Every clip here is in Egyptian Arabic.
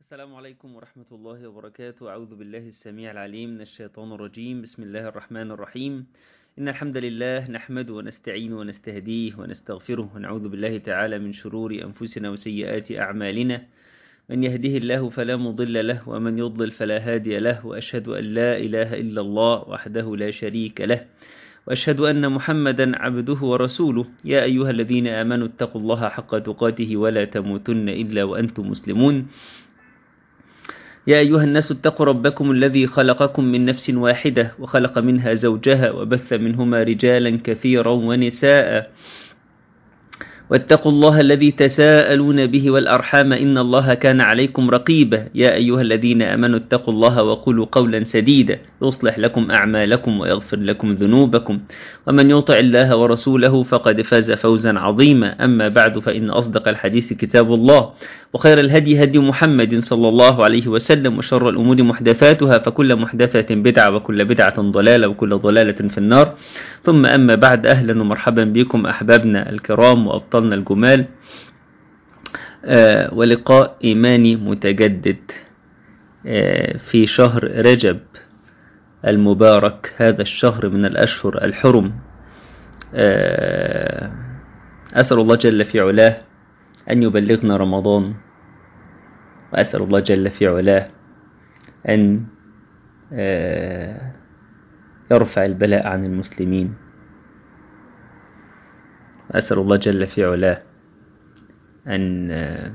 السلام عليكم ورحمة الله وبركاته أعوذ بالله السميع العليم من الشيطان الرجيم بسم الله الرحمن الرحيم إن الحمد لله نحمد ونستعين ونستهديه ونستغفره ونعوذ بالله تعالى من شرور أنفسنا وسيئات أعمالنا من يهده الله فلا مضل له ومن يضلل فلا هادي له وأشهد أن لا إله إلا الله وحده لا شريك له وأشهد أن محمدا عبده ورسوله يا أيها الذين آمنوا اتقوا الله حق تقاته ولا تموتن إلا وأنتم مسلمون يا أيها الناس اتقوا ربكم الذي خلقكم من نفس واحدة وخلق منها زوجها وبث منهما رجالا كثيرا ونساء واتقوا الله الذي تساءلون به والأرحام إن الله كان عليكم رقيبا يا أيها الذين أمنوا اتقوا الله وقولوا قولا سديدا يصلح لكم أعمالكم ويغفر لكم ذنوبكم ومن يطع الله ورسوله فقد فاز فوزا عظيما أما بعد فإن أصدق الحديث كتاب الله وخير الهدي هدي محمد صلى الله عليه وسلم وشر الأمور محدثاتها فكل محدثة بدعة وكل بدعة ضلالة وكل ضلالة في النار ثم أما بعد أهلا ومرحبا بكم أحبابنا الكرام وأبطالنا الجمال آه ولقاء إيماني متجدد آه في شهر رجب المبارك هذا الشهر من الأشهر الحرم آه أسأل الله جل في علاه أن يبلغنا رمضان وأسأل الله جل في علاه أن يرفع البلاء عن المسلمين وأسأل الله جل في علاه أن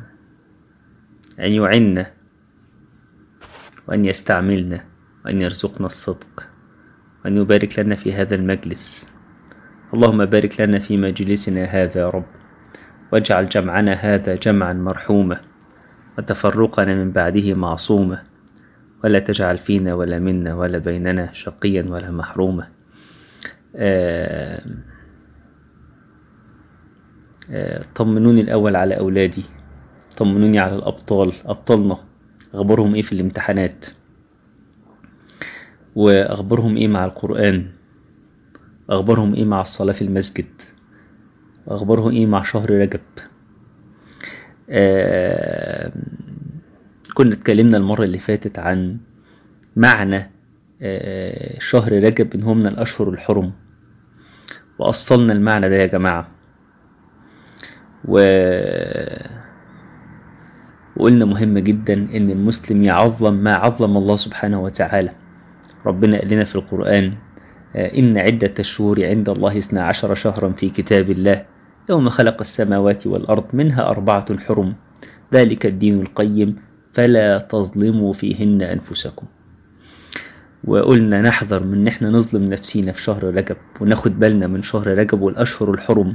أن يعنا وأن يستعملنا وأن يرزقنا الصدق وأن يبارك لنا في هذا المجلس اللهم بارك لنا في مجلسنا هذا يا رب واجعل جمعنا هذا جمعا مرحوما وتفرقنا من بعده معصوما ولا تجعل فينا ولا منا ولا بيننا شقيا ولا محروما آآ آآ طمنوني الأول على أولادي طمنوني على الأبطال أبطالنا أخبارهم إيه في الامتحانات وأخبارهم إيه مع القرآن أخبارهم إيه مع الصلاة في المسجد أخبارهم إيه مع شهر رجب آه كنا اتكلمنا المرة اللي فاتت عن معنى آه شهر رجب إن هو من الأشهر الحرم وأصلنا المعنى ده يا جماعة و... وقلنا مهم جدا إن المسلم يعظم ما عظم الله سبحانه وتعالى ربنا قال لنا في القرآن إن عدة الشهور عند الله اثنا عشر شهرا في كتاب الله يوم خلق السماوات والأرض منها أربعة حرم ذلك الدين القيم فلا تظلموا فيهن أنفسكم وقلنا نحذر من نحن نظلم نفسينا في شهر رجب وناخد بالنا من شهر رجب والأشهر الحرم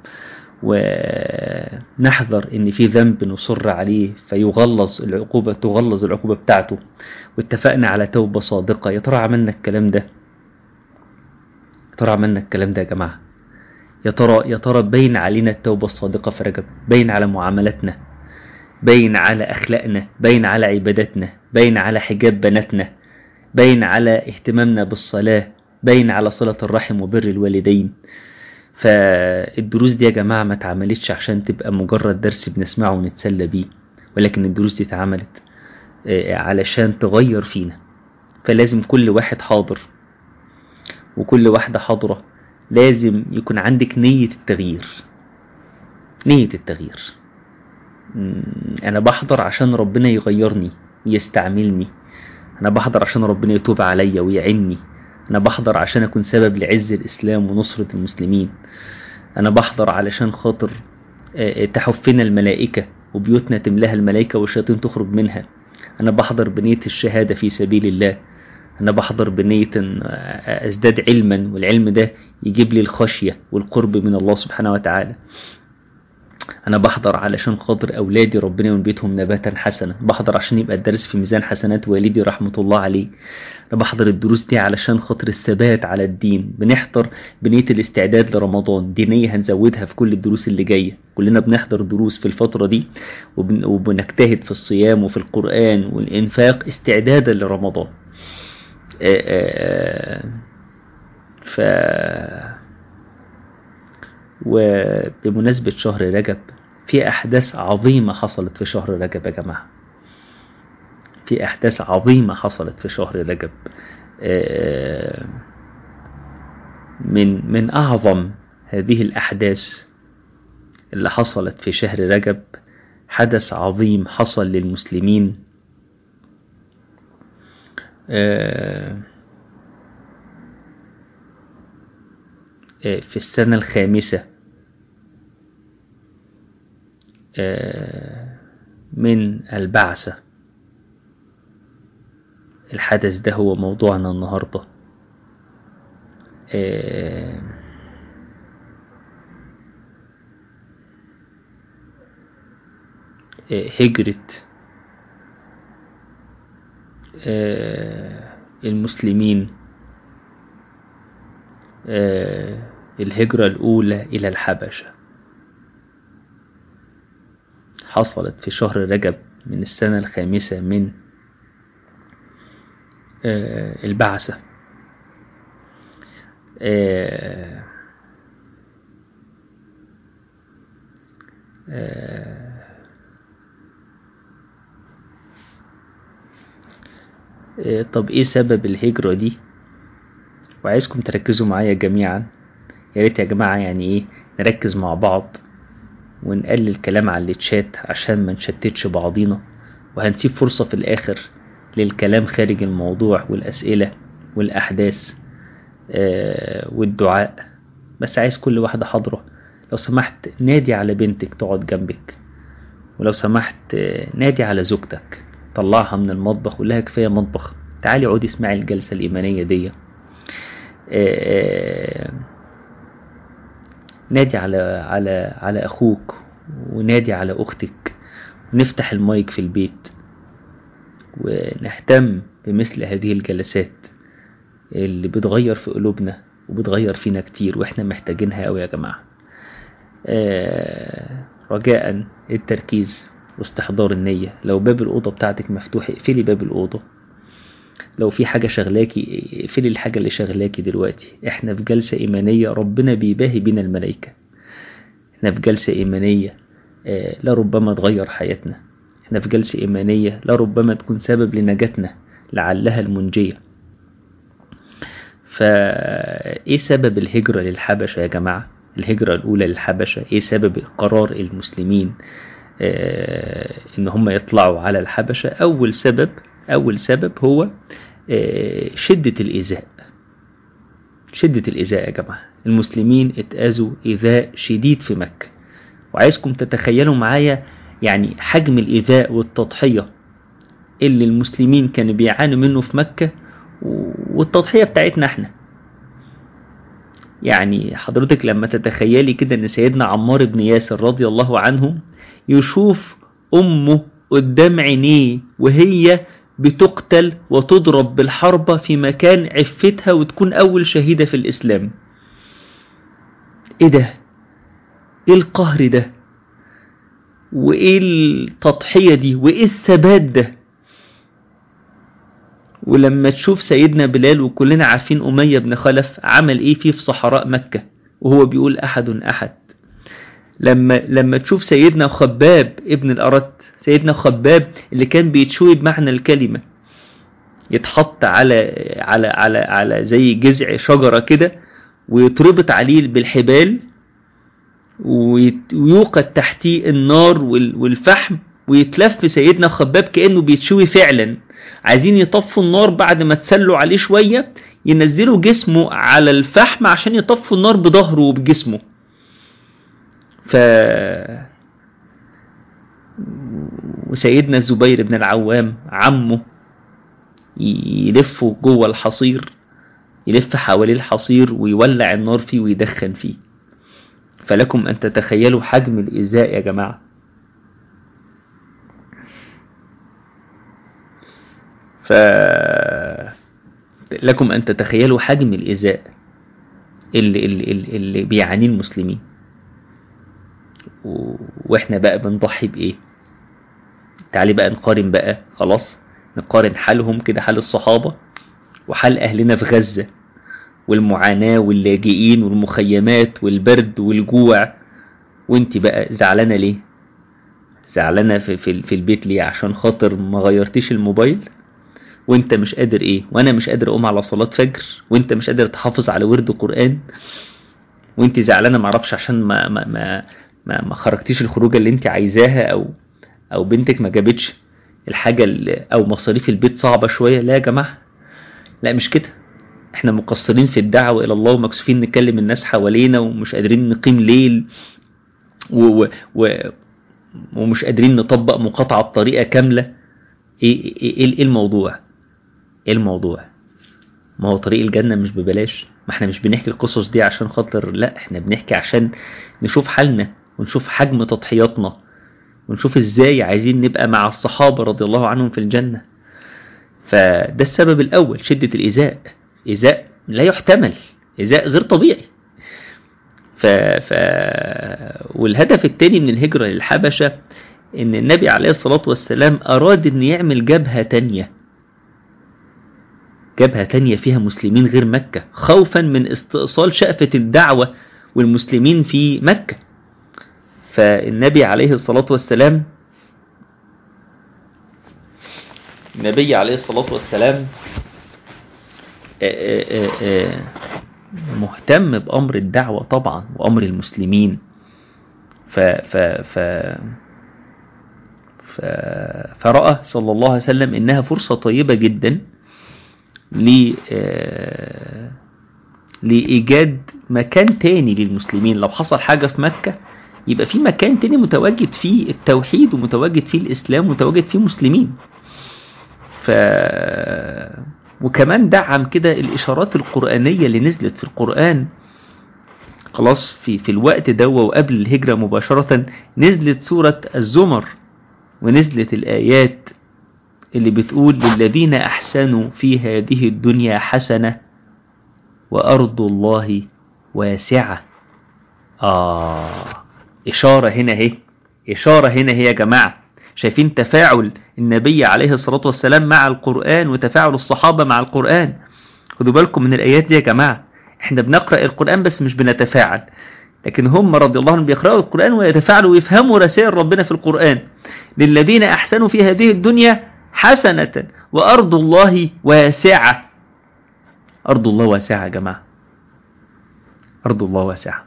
ونحذر ان في ذنب نصر عليه فيغلظ العقوبة تغلظ العقوبة بتاعته واتفقنا على توبة صادقة يا ترى عملنا الكلام ده ترى عملنا الكلام ده يا جماعة يا ترى يا ترى باين علينا التوبة الصادقة في رجب باين على معاملاتنا باين على أخلاقنا باين على عباداتنا باين على حجاب بناتنا باين على اهتمامنا بالصلاة باين على صلة الرحم وبر الوالدين فالدروس دي يا جماعة ما اتعملتش عشان تبقى مجرد درس بنسمعه ونتسلى بيه ولكن الدروس دي اتعملت علشان تغير فينا فلازم كل واحد حاضر وكل واحدة حاضرة لازم يكون عندك نية التغيير نية التغيير أنا بحضر عشان ربنا يغيرني ويستعملني أنا بحضر عشان ربنا يتوب عليا ويعني أنا بحضر عشان أكون سبب لعز الإسلام ونصرة المسلمين أنا بحضر علشان خاطر تحفنا الملائكة وبيوتنا تملاها الملائكة والشياطين تخرج منها أنا بحضر بنية الشهادة في سبيل الله أنا بحضر بنية أن أزداد علما والعلم ده يجيب لي الخشية والقرب من الله سبحانه وتعالى أنا بحضر علشان خاطر أولادي ربنا ينبتهم نباتا حسنا بحضر عشان يبقى الدرس في ميزان حسنات والدي رحمة الله عليه أنا بحضر الدروس دي علشان خاطر الثبات على الدين بنحضر بنية الاستعداد لرمضان دي نية هنزودها في كل الدروس اللي جاية كلنا بنحضر دروس في الفترة دي وبن... وبنجتهد في الصيام وفي القرآن والإنفاق استعدادا لرمضان ف وبمناسبة شهر رجب في أحداث عظيمة حصلت في شهر رجب يا جماعة في أحداث عظيمة حصلت في شهر رجب من من أعظم هذه الأحداث اللي حصلت في شهر رجب حدث عظيم حصل للمسلمين في السنة الخامسة من البعثة الحدث ده هو موضوعنا النهاردة هجرة المسلمين الهجرة الأولى إلى الحبشة حصلت في شهر رجب من السنة الخامسة من البعثة طب ايه سبب الهجرة دي وعايزكم تركزوا معايا جميعا يا ريت يا جماعة يعني ايه نركز مع بعض ونقلل كلام على التشات عشان ما نشتتش بعضينا وهنسيب فرصة في الآخر للكلام خارج الموضوع والأسئلة والأحداث آه والدعاء بس عايز كل واحدة حاضرة لو سمحت نادي على بنتك تقعد جنبك ولو سمحت نادي على زوجتك طلعها من المطبخ وقول لها كفاية مطبخ تعالي عودي اسمعي الجلسة الإيمانية دي آه نادي على على على أخوك ونادي على أختك ونفتح المايك في البيت ونهتم بمثل هذه الجلسات اللي بتغير في قلوبنا وبتغير فينا كتير واحنا محتاجينها قوي يا جماعة آه رجاء التركيز واستحضار النية لو باب الأوضة بتاعتك مفتوح اقفلي باب الأوضة لو في حاجة شغلاكي اقفلي الحاجة اللي شغلاكي دلوقتي احنا في جلسة إيمانية ربنا بيباهي بينا الملائكة احنا في جلسة إيمانية آه لربما تغير حياتنا احنا في جلسة إيمانية لربما تكون سبب لنجاتنا لعلها المنجية فايه سبب الهجرة للحبشة يا جماعة الهجرة الأولى للحبشة ايه سبب قرار المسلمين آه ان هم يطلعوا على الحبشة اول سبب اول سبب هو آه شدة الإيذاء شدة الإيذاء يا جماعة المسلمين اتأذوا إيذاء شديد في مكة وعايزكم تتخيلوا معايا يعني حجم الإيذاء والتضحية اللي المسلمين كانوا بيعانوا منه في مكة والتضحية بتاعتنا احنا يعني حضرتك لما تتخيلي كده ان سيدنا عمار بن ياسر رضي الله عنه يشوف امه قدام عينيه وهي بتقتل وتضرب بالحربة في مكان عفتها وتكون اول شهيدة في الاسلام ايه ده ايه القهر ده وايه التضحية دي وايه الثبات ده ولما تشوف سيدنا بلال وكلنا عارفين أمية بن خلف عمل إيه فيه في صحراء مكة وهو بيقول أحد أحد لما لما تشوف سيدنا خباب ابن الأرت سيدنا خباب اللي كان بيتشوي بمعنى الكلمة يتحط على على على على زي جذع شجرة كده ويتربط عليه بالحبال ويوقد تحتيه النار والفحم ويتلف سيدنا خباب كأنه بيتشوي فعلا عايزين يطفوا النار بعد ما تسلوا عليه شوية ينزلوا جسمه على الفحم عشان يطفوا النار بظهره وبجسمه ف وسيدنا الزبير بن العوام عمه يلفه جوه الحصير يلف حواليه الحصير ويولع النار فيه ويدخن فيه فلكم أن تتخيلوا حجم الإزاء يا جماعة ف لكم أن تتخيلوا حجم الإزاء اللي, اللي, اللي, اللي بيعانيه المسلمين و... وإحنا بقى بنضحي بإيه تعالي بقى نقارن بقى خلاص نقارن حالهم كده حال الصحابة وحال أهلنا في غزة والمعاناة واللاجئين والمخيمات والبرد والجوع وانت بقى زعلانة ليه زعلانة في, في, في البيت ليه عشان خاطر ما غيرتيش الموبايل وانت مش قادر ايه وانا مش قادر اقوم على صلاة فجر وانت مش قادر تحافظ على ورد قرآن وانت زعلانة معرفش عشان ما ما ما ما, ما خرجتيش الخروجة اللي انت عايزاها او او بنتك ما جابتش الحاجة اللي او مصاريف البيت صعبة شوية لا يا جماعة لا مش كده احنا مقصرين في الدعوة الى الله ومكسوفين نكلم الناس حوالينا ومش قادرين نقيم ليل و و و ومش قادرين نطبق مقاطعة بطريقة كاملة ايه, إيه, إيه الموضوع ايه الموضوع ما هو طريق الجنة مش ببلاش ما احنا مش بنحكي القصص دي عشان خاطر لا احنا بنحكي عشان نشوف حالنا ونشوف حجم تضحياتنا ونشوف ازاي عايزين نبقى مع الصحابة رضي الله عنهم في الجنة فده السبب الأول شدة الإيذاء إيذاء لا يحتمل إيذاء غير طبيعي ف... ف... والهدف الثاني من الهجرة للحبشة إن النبي عليه الصلاة والسلام أراد إن يعمل جبهة تانية جبهة تانية فيها مسلمين غير مكة خوفا من استئصال شأفة الدعوة والمسلمين في مكة فالنبي عليه الصلاة والسلام النبي عليه الصلاة والسلام مهتم بأمر الدعوة طبعا وأمر المسلمين ف ف ف ف فرأى صلى الله عليه وسلم إنها فرصة طيبة جدا ل لإيجاد مكان تاني للمسلمين لو حصل حاجة في مكة يبقى في مكان تاني متواجد فيه التوحيد ومتواجد فيه الإسلام ومتواجد فيه مسلمين ف وكمان دعم كده الإشارات القرآنية اللي نزلت في القرآن خلاص في في الوقت ده وقبل الهجرة مباشرة نزلت سورة الزمر ونزلت الآيات اللي بتقول للذين أحسنوا في هذه الدنيا حسنة وأرض الله واسعة آه إشارة هنا هي إشارة هنا هي يا جماعة شايفين تفاعل النبي عليه الصلاة والسلام مع القرآن وتفاعل الصحابة مع القرآن خدوا بالكم من الآيات دي يا جماعة احنا بنقرأ القرآن بس مش بنتفاعل لكن هم رضي الله عنهم بيقرأوا القرآن ويتفاعلوا ويفهموا رسائل ربنا في القرآن للذين أحسنوا في هذه الدنيا حسنة وأرض الله واسعة أرض الله واسعة يا جماعة أرض الله واسعة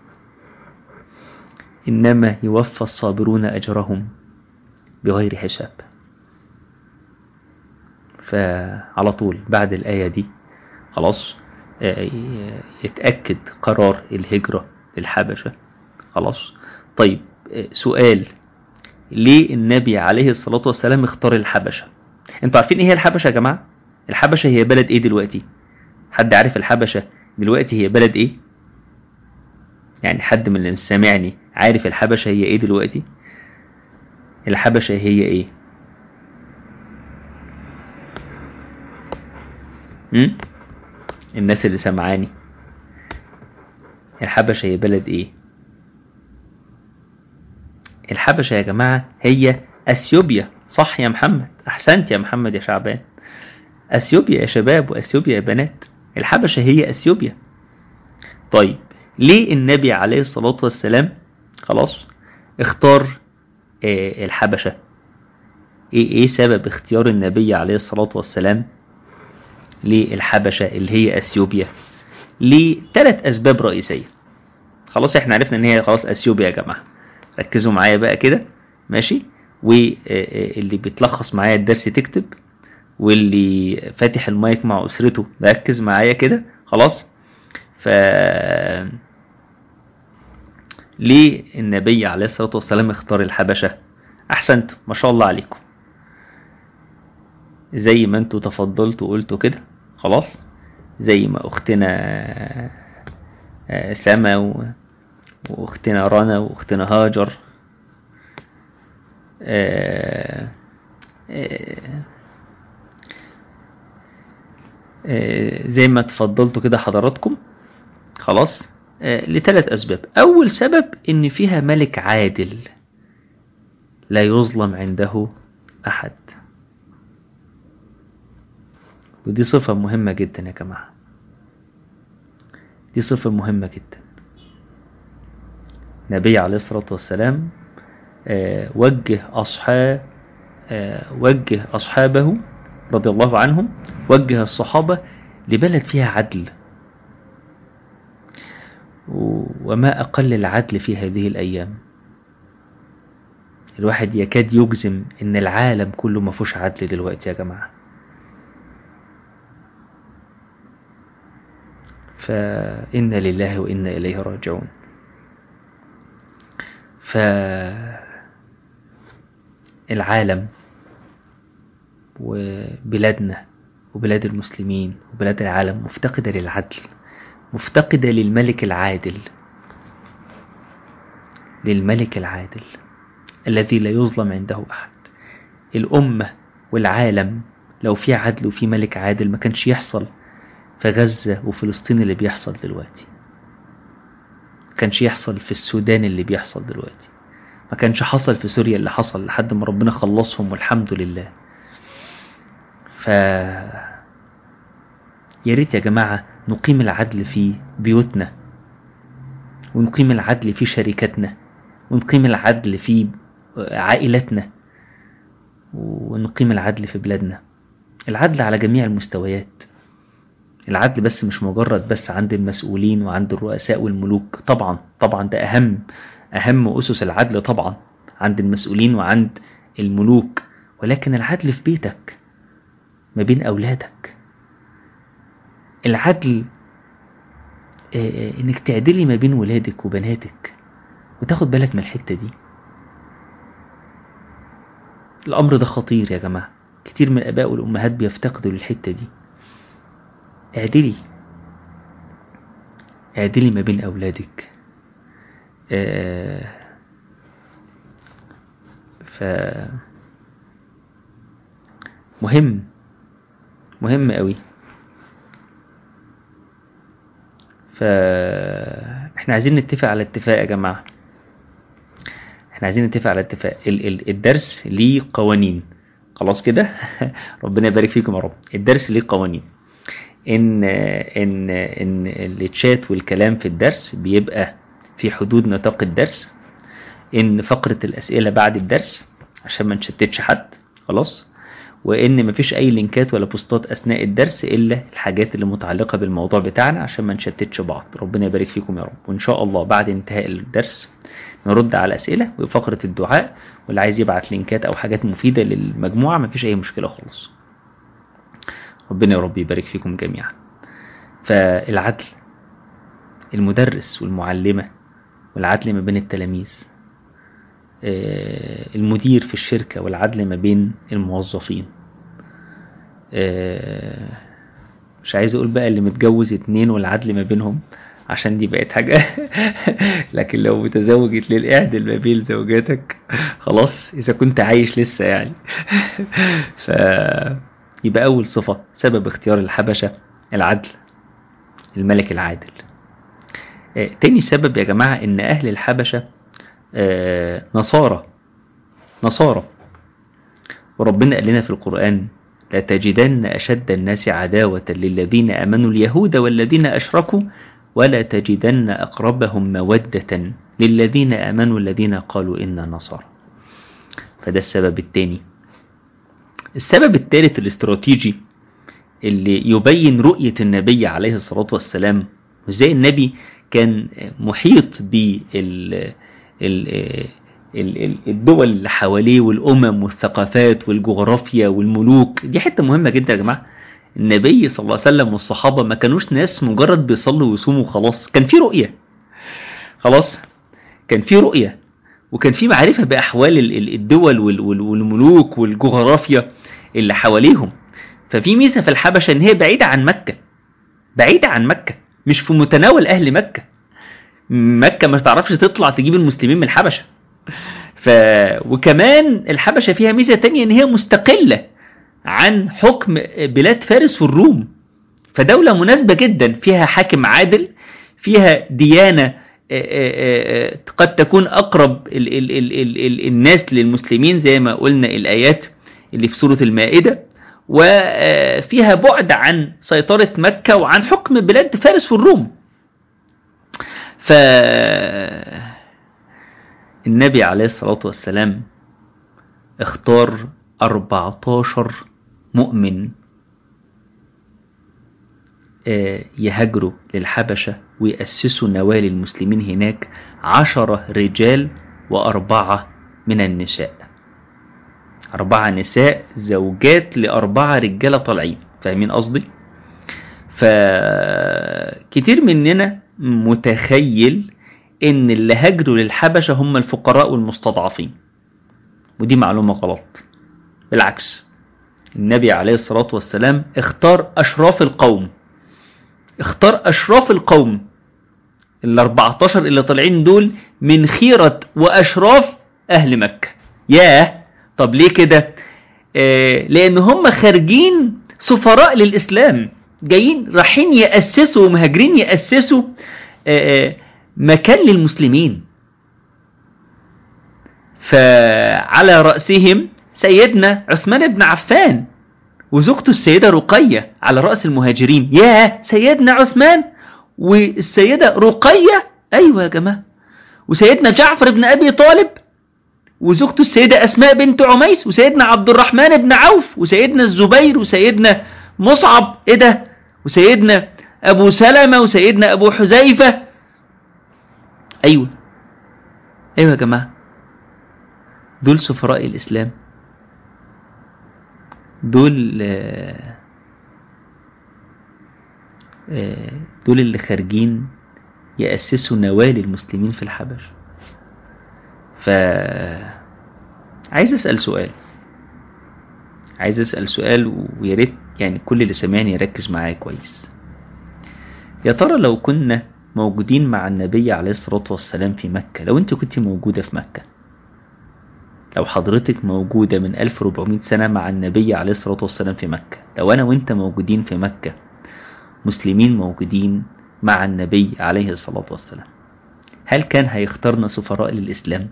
إنما يوفى الصابرون أجرهم بغير حساب فعلى طول بعد الآية دي خلاص يتأكد قرار الهجرة للحبشة خلاص طيب سؤال ليه النبي عليه الصلاة والسلام اختار الحبشة انتوا عارفين ايه هي الحبشة يا جماعة الحبشة هي بلد ايه دلوقتي حد عارف الحبشة دلوقتي هي بلد ايه يعني حد من اللي سامعني عارف الحبشة هي ايه دلوقتي الحبشة هي ايه م? الناس اللي سمعاني الحبشة هي بلد ايه الحبشة يا جماعة هي اثيوبيا صح يا محمد احسنت يا محمد يا شعبان اثيوبيا يا شباب واثيوبيا يا بنات الحبشة هي اثيوبيا طيب ليه النبي عليه الصلاة والسلام خلاص اختار اه الحبشة ايه ايه سبب اختيار النبي عليه الصلاة والسلام للحبشة اللي هي اثيوبيا لثلاث اسباب رئيسية خلاص احنا عرفنا ان هي خلاص اثيوبيا يا جماعة ركزوا معايا بقى كده ماشي واللي بيتلخص معايا الدرس تكتب واللي فاتح المايك مع اسرته ركز معايا كده خلاص ف ليه النبي عليه الصلاة والسلام اختار الحبشة احسنت ما شاء الله عليكم زي ما انتوا تفضلتوا وقلتوا كده خلاص زي ما اختنا سما و... واختنا رنا واختنا هاجر آآ آآ آآ زي ما تفضلتوا كده حضراتكم خلاص لثلاث أسباب أول سبب إن فيها ملك عادل لا يظلم عنده أحد ودي صفة مهمة جدا يا جماعة دي صفة مهمة جدا النبي عليه الصلاة والسلام آه، وجه أصحاب وجه أصحابه رضي الله عنهم وجه الصحابة لبلد فيها عدل وما أقل العدل في هذه الأيام الواحد يكاد يجزم إن العالم كله ما فيهوش عدل دلوقتي يا جماعة فإنا لله وإنا إليه راجعون فالعالم وبلادنا وبلاد المسلمين وبلاد العالم مفتقدة للعدل مفتقدة للملك العادل للملك العادل الذي لا يظلم عنده أحد الأمة والعالم لو في عدل وفي ملك عادل ما كانش يحصل في غزة وفلسطين اللي بيحصل دلوقتي ما كانش يحصل في السودان اللي بيحصل دلوقتي ما كانش حصل في سوريا اللي حصل لحد ما ربنا خلصهم والحمد لله ف يا ريت يا جماعة نقيم العدل في بيوتنا ونقيم العدل في شركاتنا ونقيم العدل في عائلتنا ونقيم العدل في بلادنا العدل على جميع المستويات العدل بس مش مجرد بس عند المسؤولين وعند الرؤساء والملوك طبعا طبعا ده أهم أهم أسس العدل طبعا عند المسؤولين وعند الملوك ولكن العدل في بيتك ما بين أولادك العدل انك تعدلي ما بين ولادك وبناتك وتاخد بالك من الحتة دي الأمر ده خطير يا جماعة كتير من الآباء والأمهات بيفتقدوا للحتة دي اعدلي اعدلي ما بين أولادك آه ف مهم مهم قوي فاحنا عايزين نتفق على اتفاق يا جماعة احنا عايزين نتفق على اتفاق ال ال الدرس ليه قوانين خلاص كده ربنا يبارك فيكم يا رب الدرس ليه قوانين ان ان ان التشات والكلام في الدرس بيبقى في حدود نطاق الدرس ان فقرة الاسئلة بعد الدرس عشان ما نشتتش حد خلاص وان مفيش اي لينكات ولا بوستات اثناء الدرس الا الحاجات اللي متعلقة بالموضوع بتاعنا عشان ما نشتتش بعض ربنا يبارك فيكم يا رب وان شاء الله بعد انتهاء الدرس نرد على اسئلة وفقرة الدعاء واللي عايز يبعت لينكات او حاجات مفيدة للمجموعة مفيش اي مشكلة خالص ربنا يا رب يبارك فيكم جميعا فالعدل المدرس والمعلمة والعدل ما بين التلاميذ المدير في الشركة والعدل ما بين الموظفين مش عايز اقول بقى اللي متجوز اتنين والعدل ما بينهم عشان دي بقت حاجة لكن لو متزوج تلاقي اعدل ما بين زوجاتك خلاص اذا كنت عايش لسه يعني ف يبقى اول صفة سبب اختيار الحبشة العدل الملك العادل تاني سبب يا جماعة ان اهل الحبشة نصارى نصارى وربنا قال لنا في القرآن لتجدن أشد الناس عداوة للذين أمنوا اليهود والذين أشركوا ولا تجدن أقربهم مودة للذين أمنوا الذين قالوا إنا نصارى فده السبب الثاني السبب الثالث الاستراتيجي اللي يبين رؤية النبي عليه الصلاة والسلام وازاي النبي كان محيط بال الدول اللي حواليه والأمم والثقافات والجغرافيا والملوك دي حتة مهمة جدا يا جماعة النبي صلى الله عليه وسلم والصحابة ما كانوش ناس مجرد بيصلوا ويصوموا خلاص كان في رؤية خلاص كان في رؤية وكان في معرفة بأحوال الدول والملوك والجغرافيا اللي حواليهم ففي ميزة في الحبشة ان هي بعيدة عن مكة بعيدة عن مكة مش في متناول أهل مكة مكة ما تعرفش تطلع تجيب المسلمين من الحبشة ف... وكمان الحبشة فيها ميزة تانية ان هي مستقلة عن حكم بلاد فارس والروم فدولة مناسبة جدا فيها حاكم عادل فيها ديانة قد تكون أقرب ال ال ال ال ال الناس للمسلمين زي ما قلنا الآيات اللي في سورة المائدة وفيها بعد عن سيطرة مكة وعن حكم بلاد فارس والروم ف النبي عليه الصلاة والسلام اختار 14 مؤمن يهاجروا للحبشة ويأسسوا نوال المسلمين هناك عشرة رجال وأربعة من النساء أربعة نساء زوجات لأربعة رجالة طالعين فاهمين قصدي؟ فكتير مننا متخيل ان اللي هاجروا للحبشة هم الفقراء والمستضعفين ودي معلومة غلط بالعكس النبي عليه الصلاة والسلام اختار أشراف القوم اختار أشراف القوم ال 14 اللي طالعين دول من خيرة وأشراف أهل مكة ياه طب ليه كده آه لأن هم خارجين سفراء للإسلام جايين رايحين يأسسوا ومهاجرين يأسسوا آه آه مكان للمسلمين فعلى رأسهم سيدنا عثمان بن عفان وزوجته السيدة رقية على رأس المهاجرين يا سيدنا عثمان والسيدة رقية أيوة يا جماعة وسيدنا جعفر بن أبي طالب وزوجته السيدة أسماء بنت عميس وسيدنا عبد الرحمن بن عوف وسيدنا الزبير وسيدنا مصعب إيه ده وسيدنا أبو سلمة وسيدنا أبو حذيفة أيوة أيوة يا جماعة دول سفراء الإسلام دول دول اللي خارجين يأسسوا نوال المسلمين في الحبش ف عايز أسأل سؤال عايز أسأل سؤال ويا ريت يعني كل اللي سمعني يركز معايا كويس يا ترى لو كنا موجودين مع النبي عليه الصلاة والسلام في مكة لو انت كنت موجودة في مكة لو حضرتك موجودة من 1400 سنة مع النبي عليه الصلاة والسلام في مكة لو أنا وإنت موجودين في مكة مسلمين موجودين مع النبي عليه الصلاة والسلام هل كان هيختارنا سفراء للإسلام؟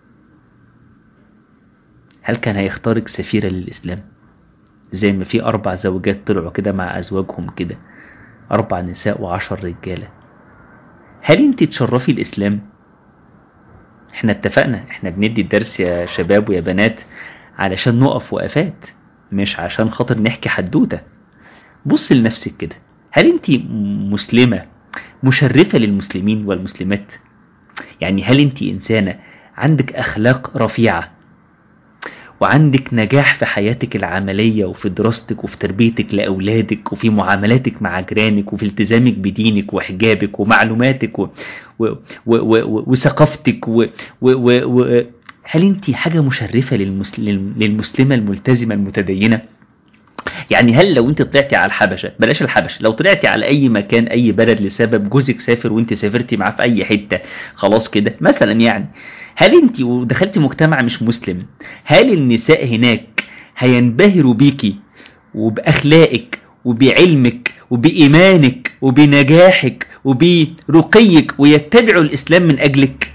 هل كان هيختارك سفيرة للإسلام؟ زي ما في أربع زوجات طلعوا كده مع أزواجهم كده أربع نساء وعشر رجالة هل انت تشرفي الإسلام؟ احنا اتفقنا احنا بندي الدرس يا شباب ويا بنات علشان نقف وقفات مش عشان خاطر نحكي حدوتة بص لنفسك كده هل انت مسلمة مشرفة للمسلمين والمسلمات يعني هل انت انسانة عندك اخلاق رفيعة وعندك نجاح في حياتك العملية وفي دراستك وفي تربيتك لأولادك وفي معاملاتك مع جيرانك وفي التزامك بدينك وحجابك ومعلوماتك و... و... و... و... وثقافتك و... و... و... و... هل انت حاجة مشرفة للمسلم... للمسلمة الملتزمة المتدينة يعني هل لو انت طلعتي على الحبشة بلاش الحبشة لو طلعتي على اي مكان اي بلد لسبب جوزك سافر وانت سافرتي معاه في اي حتة خلاص كده مثلا يعني هل انت ودخلتي مجتمع مش مسلم هل النساء هناك هينبهروا بيكي وبأخلاقك وبعلمك وبإيمانك وبنجاحك وبرقيك ويتبعوا الإسلام من أجلك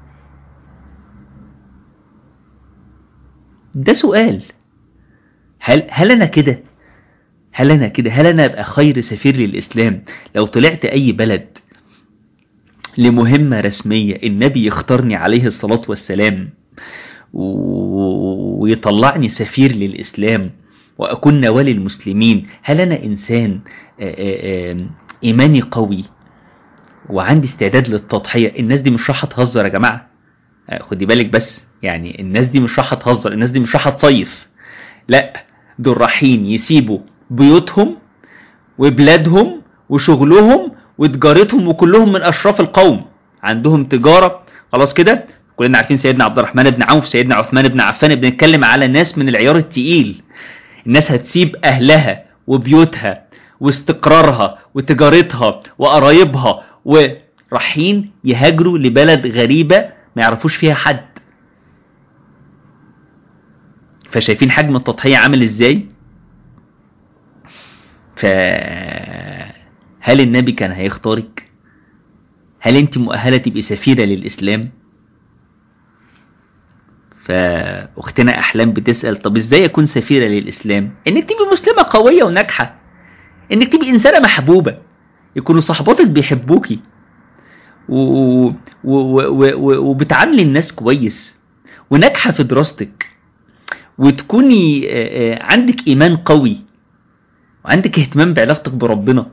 ده سؤال هل هل أنا كده هل أنا كده هل أنا أبقى خير سفير للإسلام لو طلعت أي بلد لمهمة رسمية النبي يختارني عليه الصلاة والسلام ويطلعني سفير للإسلام وأكون نوال المسلمين هل أنا إنسان إيماني قوي وعندي استعداد للتضحية الناس دي مش راح تهزر يا جماعة خدي بالك بس يعني الناس دي مش راح تهزر الناس دي مش راح تصيف لا دول رايحين يسيبوا بيوتهم وبلادهم وشغلهم وتجارتهم وكلهم من أشراف القوم عندهم تجارة خلاص كده كلنا عارفين سيدنا عبد الرحمن بن عوف سيدنا عثمان بن عفان بنتكلم على ناس من العيار التقيل الناس هتسيب أهلها وبيوتها واستقرارها وتجارتها وقرايبها ورايحين يهاجروا لبلد غريبة ما يعرفوش فيها حد فشايفين حجم التضحية عامل ازاي ف هل النبي كان هيختارك هل انت مؤهلة تبقي سفيرة للإسلام فأختنا أحلام بتسأل طب ازاي أكون سفيرة للإسلام انك تبقي مسلمة قوية وناجحة انك تبقي إنسانة محبوبة يكونوا صحباتك بيحبوكي و... و... و... و... وبتعاملي الناس كويس وناجحه في دراستك وتكوني آه، آه، عندك ايمان قوي وعندك اهتمام بعلاقتك بربنا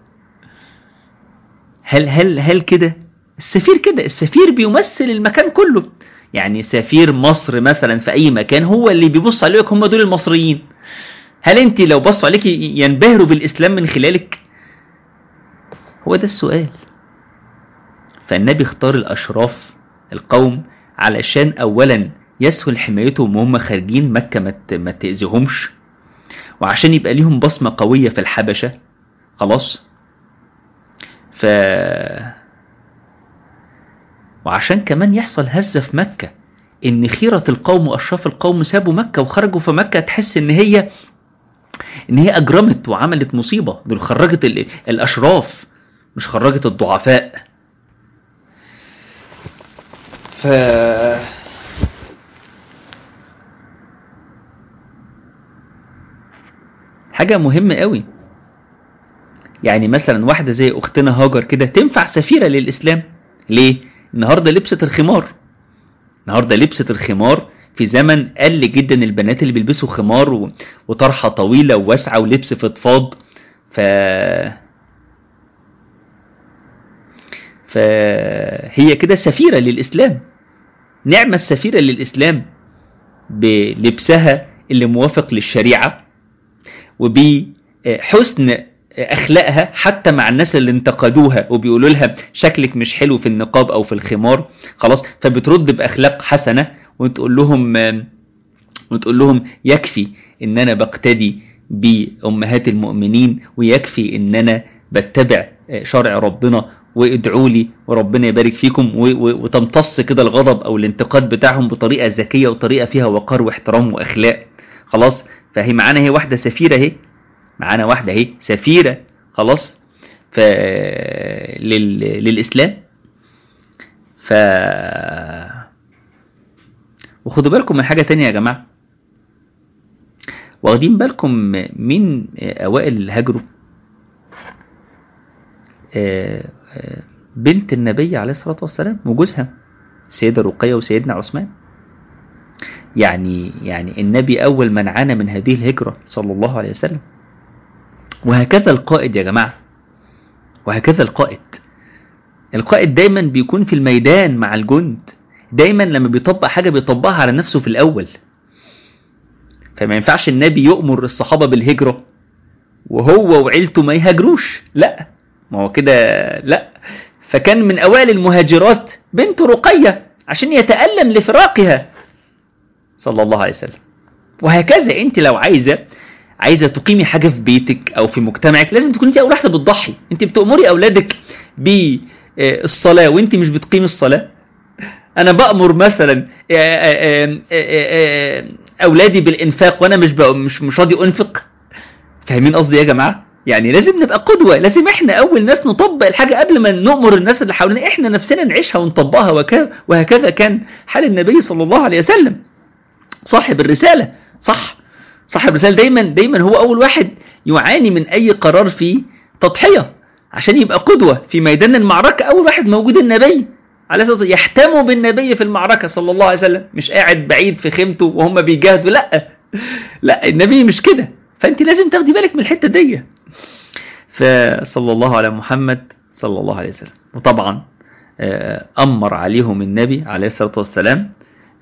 هل هل هل كده السفير كده السفير بيمثل المكان كله يعني سفير مصر مثلا في اي مكان هو اللي بيبص عليك هم دول المصريين هل انت لو بصوا عليك ينبهروا بالاسلام من خلالك هو ده السؤال فالنبي اختار الاشراف القوم علشان اولا يسهل حمايتهم وهم خارجين مكة ما تأذيهمش وعشان يبقى ليهم بصمة قوية في الحبشة خلاص ف وعشان كمان يحصل هزة في مكة ان خيرة القوم واشراف القوم سابوا مكة وخرجوا في مكة تحس ان هي ان هي اجرمت وعملت مصيبة دول خرجت الاشراف مش خرجت الضعفاء ف حاجة مهمة قوي يعني مثلا واحدة زي اختنا هاجر كده تنفع سفيرة للاسلام ليه النهاردة لبست الخمار النهاردة لبست الخمار في زمن قل جدا البنات اللي بيلبسوا خمار وطرحة طويلة وواسعة ولبس فضفاض ف فهي كده سفيرة للإسلام نعمة السفيرة للإسلام بلبسها اللي موافق للشريعة وبحسن اخلاقها حتى مع الناس اللي انتقدوها وبيقولوا لها شكلك مش حلو في النقاب او في الخمار خلاص فبترد باخلاق حسنه وتقول لهم وتقول لهم يكفي ان انا بقتدي بامهات المؤمنين ويكفي ان انا بتبع شرع ربنا وادعوا لي وربنا يبارك فيكم وتمتص كده الغضب او الانتقاد بتاعهم بطريقه ذكيه وطريقه فيها وقار واحترام واخلاق خلاص فهي معانا هي واحده سفيره اهي معانا واحدة اهي سفيرة خلاص ف لل... للإسلام ف وخدوا بالكم من حاجة تانية يا جماعة واخدين بالكم مين أوائل اللي هاجروا بنت النبي عليه الصلاة والسلام وجوزها سيدة رقية وسيدنا عثمان يعني يعني النبي أول من عانى من هذه الهجرة صلى الله عليه وسلم وهكذا القائد يا جماعة وهكذا القائد القائد دايما بيكون في الميدان مع الجند دايما لما بيطبق حاجة بيطبقها على نفسه في الأول فما ينفعش النبي يؤمر الصحابة بالهجرة وهو وعيلته ما يهاجروش لا ما هو كده لا فكان من أوائل المهاجرات بنت رقية عشان يتألم لفراقها صلى الله عليه وسلم وهكذا انت لو عايزة عايزه تقيمي حاجه في بيتك او في مجتمعك لازم تكون انت اول واحده بتضحي انت بتامري اولادك بالصلاه وانت مش بتقيمي الصلاه انا بامر مثلا اولادي بالانفاق وانا مش مش مش راضي انفق فاهمين قصدي يا جماعه يعني لازم نبقى قدوه لازم احنا اول ناس نطبق الحاجه قبل ما نؤمر الناس اللي حوالينا احنا نفسنا نعيشها ونطبقها وكذا وهكذا كان حال النبي صلى الله عليه وسلم صاحب الرساله صح صاحب الرسالة دايما دايما هو أول واحد يعاني من أي قرار فيه تضحية عشان يبقى قدوة في ميدان المعركة أول واحد موجود النبي عليه الصلاة والسلام يحتموا بالنبي في المعركة صلى الله عليه وسلم مش قاعد بعيد في خيمته وهم بيجاهدوا لا لا النبي مش كده فأنت لازم تاخدي بالك من الحتة دي فصلى الله على محمد صلى الله عليه وسلم وطبعا أمر عليهم النبي عليه الصلاة والسلام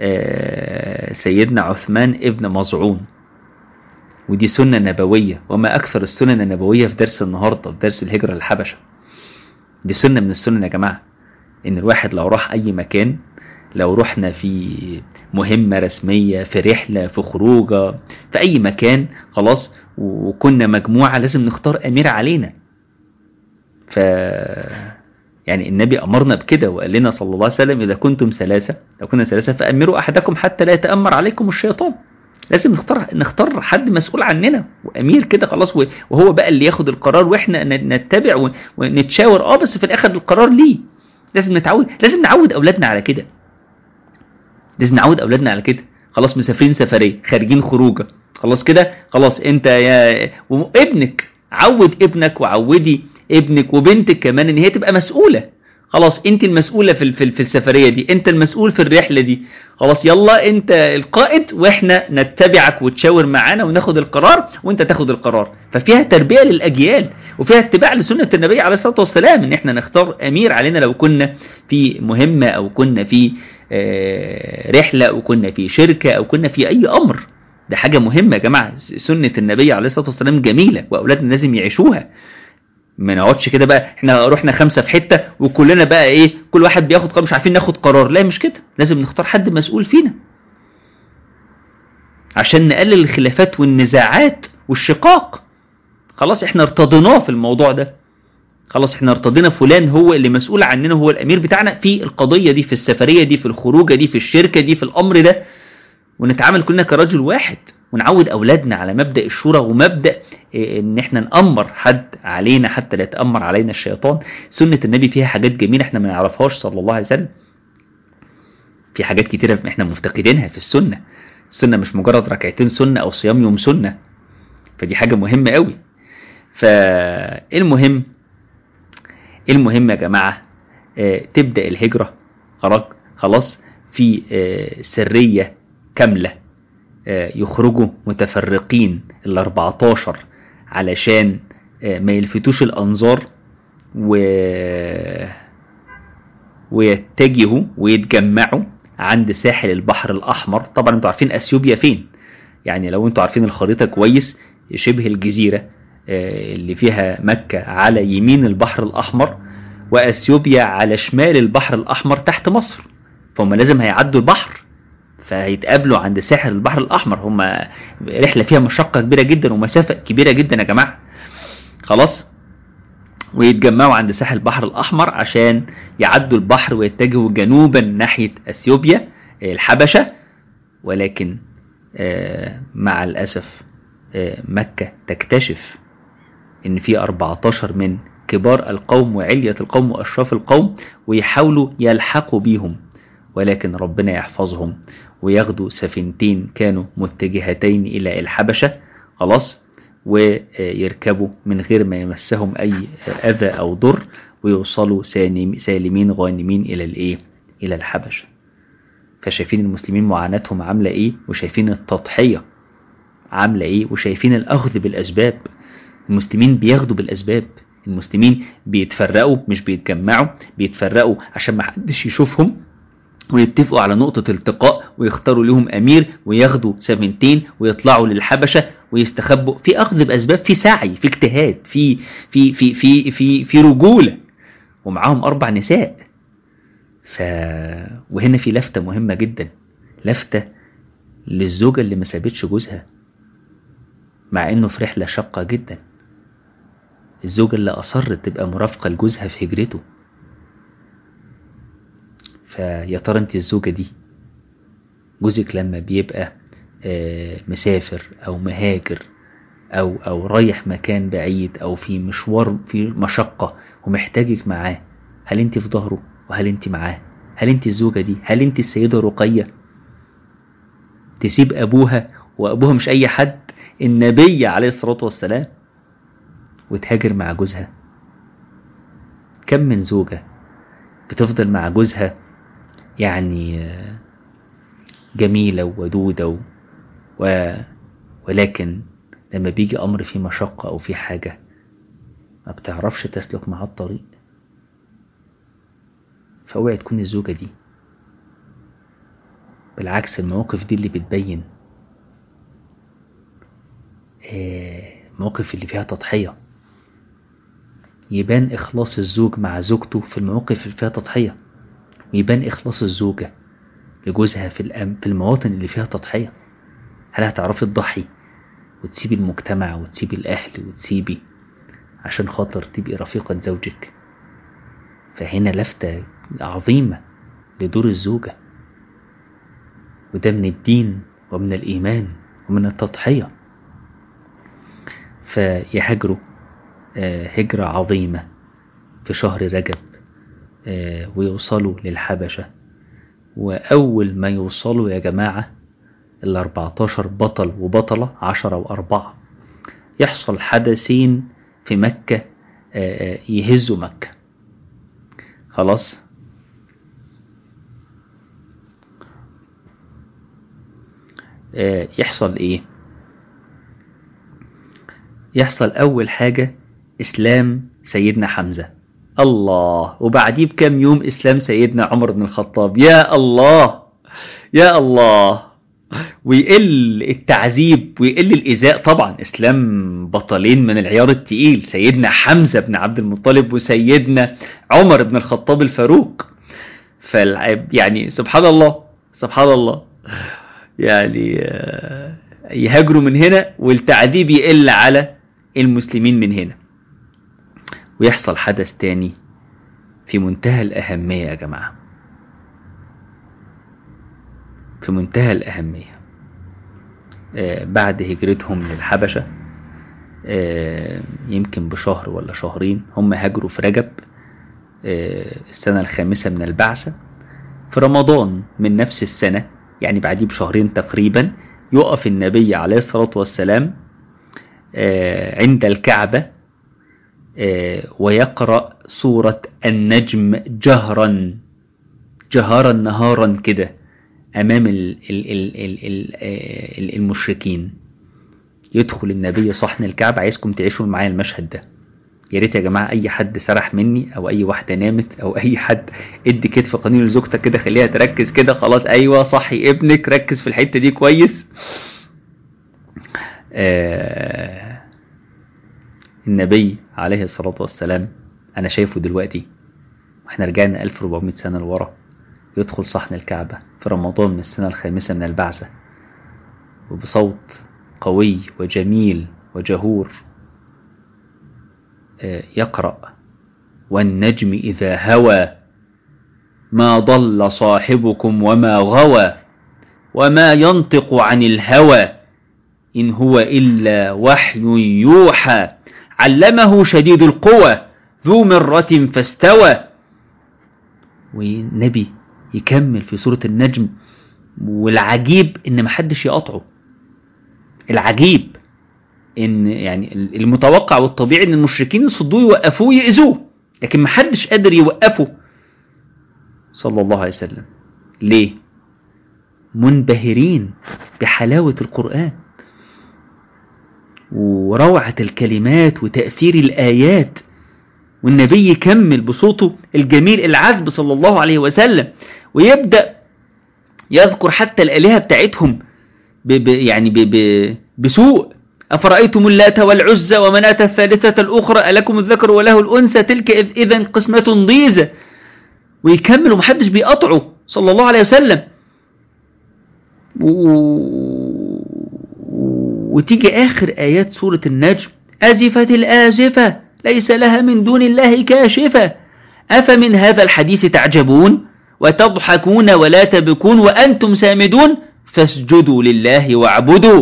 سيدنا عثمان ابن مزعون ودي سنة نبوية وما أكثر السنن النبوية في درس النهاردة في درس الهجرة للحبشة دي سنة من السنن يا جماعة إن الواحد لو راح أي مكان لو رحنا في مهمة رسمية في رحلة في خروجة في أي مكان خلاص وكنا مجموعة لازم نختار أمير علينا ف يعني النبي أمرنا بكده وقال لنا صلى الله عليه وسلم إذا كنتم ثلاثة لو كنا ثلاثة فأمروا أحدكم حتى لا يتأمر عليكم الشيطان لازم نختار نختار حد مسؤول عننا وامير كده خلاص وهو بقى اللي ياخد القرار واحنا نتبع ونتشاور اه بس في الاخر القرار ليه لازم نتعود لازم نعود اولادنا على كده لازم نعود اولادنا على كده خلاص مسافرين سفريه خارجين خروجه خلاص كده خلاص انت يا وابنك عود ابنك وعودي ابنك وبنتك كمان ان هي تبقى مسؤوله خلاص انت المسؤولة في في في السفرية دي انت المسؤول في الرحلة دي خلاص يلا انت القائد واحنا نتبعك وتشاور معانا وناخد القرار وانت تاخد القرار ففيها تربية للأجيال وفيها اتباع لسنة النبي عليه الصلاة والسلام ان احنا نختار امير علينا لو كنا في مهمة او كنا في رحلة او كنا في شركة او كنا في اي امر ده حاجة مهمة يا جماعة سنة النبي عليه الصلاة والسلام جميلة واولادنا لازم يعيشوها ما نقعدش كده بقى احنا رحنا خمسة في حتة وكلنا بقى ايه كل واحد بياخد قرار مش عارفين ناخد قرار لا مش كده لازم نختار حد مسؤول فينا عشان نقلل الخلافات والنزاعات والشقاق خلاص احنا ارتضيناه في الموضوع ده خلاص احنا ارتضينا فلان هو اللي مسؤول عننا هو الامير بتاعنا في القضية دي في السفرية دي في الخروجة دي في الشركة دي في الامر ده ونتعامل كلنا كرجل واحد ونعود أولادنا على مبدأ الشورى ومبدأ إن إحنا نأمر حد علينا حتى لا يتأمر علينا الشيطان سنة النبي فيها حاجات جميلة إحنا ما نعرفهاش صلى الله عليه وسلم في حاجات كتيرة إحنا مفتقدينها في السنة السنة مش مجرد ركعتين سنة أو صيام يوم سنة فدي حاجة مهمة قوي فالمهم المهم يا جماعة تبدأ الهجرة خلاص في سرية كاملة يخرجوا متفرقين ال 14 علشان ما يلفتوش الأنظار و... ويتجهوا ويتجمعوا عند ساحل البحر الأحمر طبعا انتوا عارفين أثيوبيا فين يعني لو انتوا عارفين الخريطة كويس شبه الجزيرة اللي فيها مكة على يمين البحر الأحمر وأثيوبيا على شمال البحر الأحمر تحت مصر فهم لازم هيعدوا البحر فهيتقابلوا عند ساحل البحر الأحمر هم رحلة فيها مشقة كبيرة جدا ومسافة كبيرة جدا يا جماعة خلاص ويتجمعوا عند ساحل البحر الأحمر عشان يعدوا البحر ويتجهوا جنوبا ناحية أثيوبيا الحبشة ولكن مع الأسف مكة تكتشف ان في 14 من كبار القوم وعلية القوم وأشراف القوم ويحاولوا يلحقوا بيهم ولكن ربنا يحفظهم وياخدوا سفينتين كانوا متجهتين إلى الحبشة خلاص ويركبوا من غير ما يمسهم أي أذى أو ضر ويوصلوا سالمين غانمين إلى الإيه؟ إلى الحبشة فشايفين المسلمين معاناتهم عاملة إيه وشايفين التضحية عاملة إيه وشايفين الأخذ بالأسباب المسلمين بياخدوا بالأسباب المسلمين بيتفرقوا مش بيتجمعوا بيتفرقوا عشان ما حدش يشوفهم ويتفقوا على نقطة التقاء ويختاروا لهم أمير وياخدوا سفينتين ويطلعوا للحبشة ويستخبوا في أخذ بأسباب في سعي في اجتهاد في في في في في, في رجولة ومعاهم أربع نساء ف وهنا في لفتة مهمة جدا لفتة للزوجة اللي ما سابتش جوزها مع انه في رحلة شاقة جدا الزوجة اللي أصرت تبقى مرافقة لجوزها في هجرته فيا ترى انت الزوجة دي جوزك لما بيبقى مسافر أو مهاجر أو أو رايح مكان بعيد أو في مشوار في مشقة ومحتاجك معاه هل انت في ظهره وهل انت معاه هل انت الزوجة دي هل انت السيدة رقية تسيب أبوها وأبوها مش أي حد النبي عليه الصلاة والسلام وتهاجر مع جوزها كم من زوجة بتفضل مع جوزها يعني جميلة وودودة و... ولكن لما بيجي أمر فيه مشقة أو فيه حاجة ما بتعرفش تسلك معاه الطريق فاوعي تكون الزوجة دي بالعكس المواقف دي اللي بتبين المواقف اللي فيها تضحية يبان إخلاص الزوج مع زوجته في المواقف اللي فيها تضحية ويبان إخلاص الزوجة لجوزها في الأم في المواطن اللي فيها تضحية هل هتعرفي تضحي وتسيبي المجتمع وتسيبي الأهل وتسيبي عشان خاطر تبقي رفيقة زوجك فهنا لفتة عظيمة لدور الزوجة وده من الدين ومن الإيمان ومن التضحية فيهاجروا هجرة عظيمة في شهر رجب ويوصلوا للحبشة وأول ما يوصلوا يا جماعة الأربعتاشر بطل وبطلة عشرة وأربعة يحصل حدثين في مكة يهزوا مكة خلاص آه يحصل ايه يحصل اول حاجة اسلام سيدنا حمزة الله وبعديه بكم يوم اسلام سيدنا عمر بن الخطاب يا الله يا الله ويقل التعذيب ويقل الإيذاء طبعا إسلام بطلين من العيار التقيل سيدنا حمزة بن عبد المطلب وسيدنا عمر بن الخطاب الفاروق فالعب يعني سبحان الله سبحان الله يعني يهاجروا من هنا والتعذيب يقل على المسلمين من هنا ويحصل حدث تاني في منتهى الأهمية يا جماعة في منتهى الأهمية آه بعد هجرتهم للحبشة آه يمكن بشهر ولا شهرين هم هاجروا في رجب آه السنة الخامسة من البعثة في رمضان من نفس السنة يعني بعديه بشهرين تقريبا يقف النبي عليه الصلاة والسلام عند الكعبة ويقرأ سورة النجم جهرا جهرا نهارا كده أمام المشركين يدخل النبي صحن الكعبة عايزكم تعيشوا معايا المشهد ده يا ريت يا جماعة أي حد سرح مني أو أي واحدة نامت أو أي حد ادي كتف قنين لزوجتك كده خليها تركز كده خلاص أيوة صحي ابنك ركز في الحتة دي كويس آه النبي عليه الصلاة والسلام أنا شايفه دلوقتي واحنا رجعنا 1400 سنة لورا يدخل صحن الكعبة في رمضان من السنة الخامسة من البعثة وبصوت قوي وجميل وجهور يقرأ والنجم إذا هوى ما ضل صاحبكم وما غوى وما ينطق عن الهوى إن هو إلا وحي يوحى علمه شديد القوى ذو مرة فاستوى والنبي يكمل في سورة النجم والعجيب ان محدش يقطعه العجيب ان يعني المتوقع والطبيعي ان المشركين يصدوه يوقفوه يأذوه لكن محدش قادر يوقفه صلى الله عليه وسلم ليه منبهرين بحلاوة القرآن وروعة الكلمات وتأثير الآيات والنبي يكمل بصوته الجميل العذب صلى الله عليه وسلم ويبدأ يذكر حتى الآلهة بتاعتهم ب ب يعني ب ب بسوء أفرأيتم اللات والعزى ومناة الثالثة الأخرى ألكم الذكر وله الأنثى تلك إذا قسمة ضيزة ويكمل ومحدش بيقطعه صلى الله عليه وسلم و... وتيجي آخر آيات سورة النجم أزفت الآزفة ليس لها من دون الله كاشفة أفمن هذا الحديث تعجبون وتضحكون ولا تبكون وأنتم سامدون فاسجدوا لله واعبدوا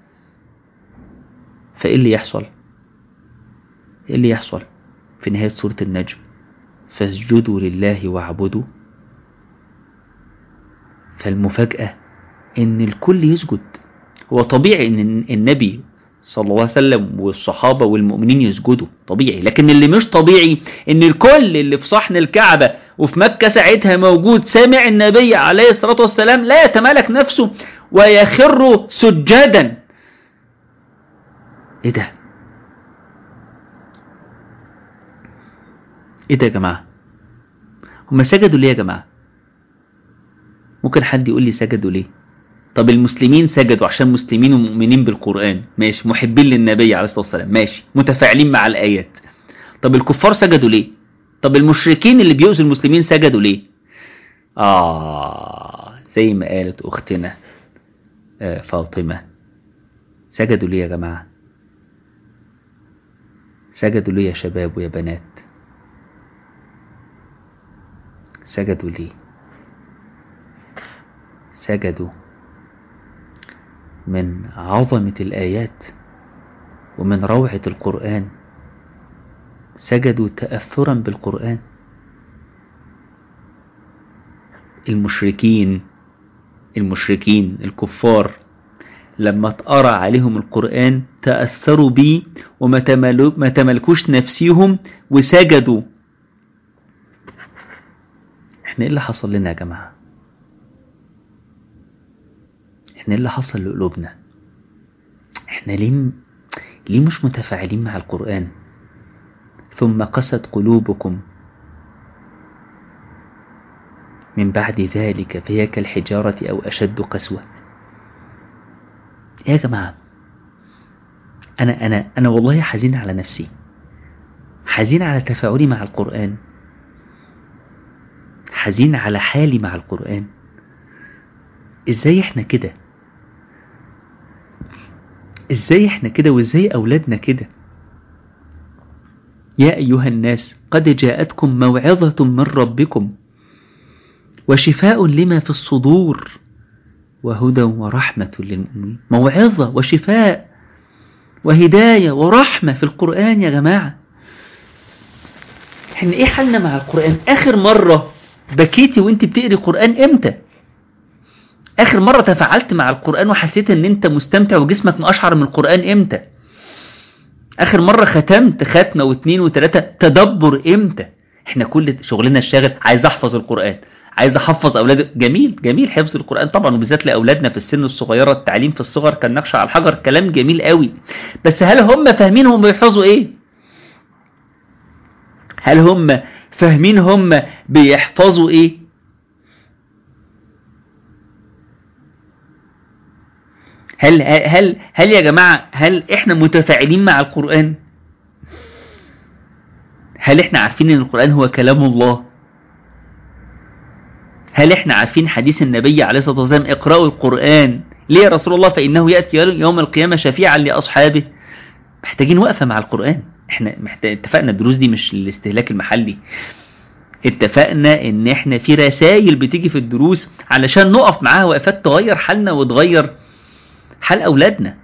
فإيه اللي يحصل إيه اللي يحصل في نهاية سورة النجم فاسجدوا لله واعبدوا فالمفاجأة إن الكل يسجد هو طبيعي إن النبي صلى الله عليه وسلم والصحابة والمؤمنين يسجدوا طبيعي لكن اللي مش طبيعي ان الكل اللي في صحن الكعبة وفي مكة ساعتها موجود سامع النبي عليه الصلاة والسلام لا يتمالك نفسه ويخر سجادا ايه ده ايه ده يا جماعة هم سجدوا ليه يا جماعة ممكن حد يقول لي سجدوا ليه طب المسلمين سجدوا عشان مسلمين ومؤمنين بالقرآن ماشي محبين للنبي عليه الصلاة والسلام ماشي متفاعلين مع الآيات طب الكفار سجدوا ليه طب المشركين اللي بيؤذوا المسلمين سجدوا ليه آه زي ما قالت أختنا آه فاطمة سجدوا ليه يا جماعة سجدوا ليه يا شباب ويا بنات سجدوا ليه سجدوا من عظمة الآيات ومن روعة القرآن سجدوا تأثرا بالقرآن المشركين المشركين الكفار لما اتقرأ عليهم القرآن تأثروا بيه وما تملكوش نفسيهم وسجدوا احنا ايه اللي حصل لنا يا جماعة احنا ايه اللي حصل لقلوبنا احنا ليه ليه مش متفاعلين مع القرآن ثم قست قلوبكم من بعد ذلك فهي كالحجارة أو أشد قسوة يا جماعة أنا أنا أنا والله حزين على نفسي حزين على تفاعلي مع القرآن حزين على حالي مع القرآن ازاي احنا كده ازاي احنا كده وازاي اولادنا كده يا ايها الناس قد جاءتكم موعظة من ربكم وشفاء لما في الصدور وهدى ورحمة للمؤمنين موعظة وشفاء وهداية ورحمة في القرآن يا جماعة احنا ايه حالنا مع القرآن اخر مرة بكيتي وانت بتقري قرآن امتى اخر مرة تفاعلت مع القرآن وحسيت ان انت مستمتع وجسمك مقشعر من القرآن امتى اخر مرة ختمت ختمة واثنين وثلاثة تدبر امتى احنا كل شغلنا الشاغل عايز احفظ القرآن عايز احفظ اولادي جميل جميل حفظ القرآن طبعا وبالذات لاولادنا في السن الصغيرة التعليم في الصغر كان نقش على الحجر كلام جميل قوي بس هل هم فاهمين هم بيحفظوا ايه هل هم فاهمين هم بيحفظوا ايه هل هل هل يا جماعة هل احنا متفاعلين مع القرآن هل احنا عارفين ان القرآن هو كلام الله هل احنا عارفين حديث النبي عليه الصلاة والسلام اقرأوا القرآن ليه يا رسول الله فإنه يأتي يوم القيامة شفيعا لأصحابه محتاجين وقفة مع القرآن احنا محتاج اتفقنا الدروس دي مش الاستهلاك المحلي اتفقنا ان احنا في رسائل بتيجي في الدروس علشان نقف معاها وقفات تغير حالنا وتغير حال اولادنا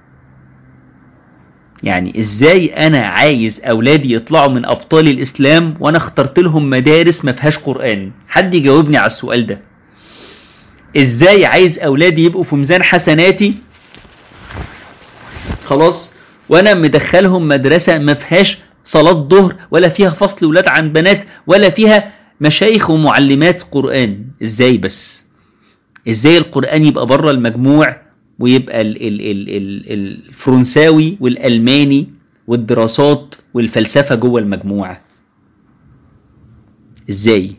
يعني ازاي انا عايز اولادي يطلعوا من ابطال الاسلام وانا اخترت لهم مدارس ما فيهاش قران حد يجاوبني على السؤال ده ازاي عايز اولادي يبقوا في ميزان حسناتي خلاص وانا مدخلهم مدرسة ما فيهاش صلاة ظهر ولا فيها فصل ولاد عن بنات ولا فيها مشايخ ومعلمات قرآن ازاي بس ازاي القرآن يبقى بره المجموع ويبقى ال ال ال ال الفرنساوي والألماني والدراسات والفلسفة جوه المجموعة ازاي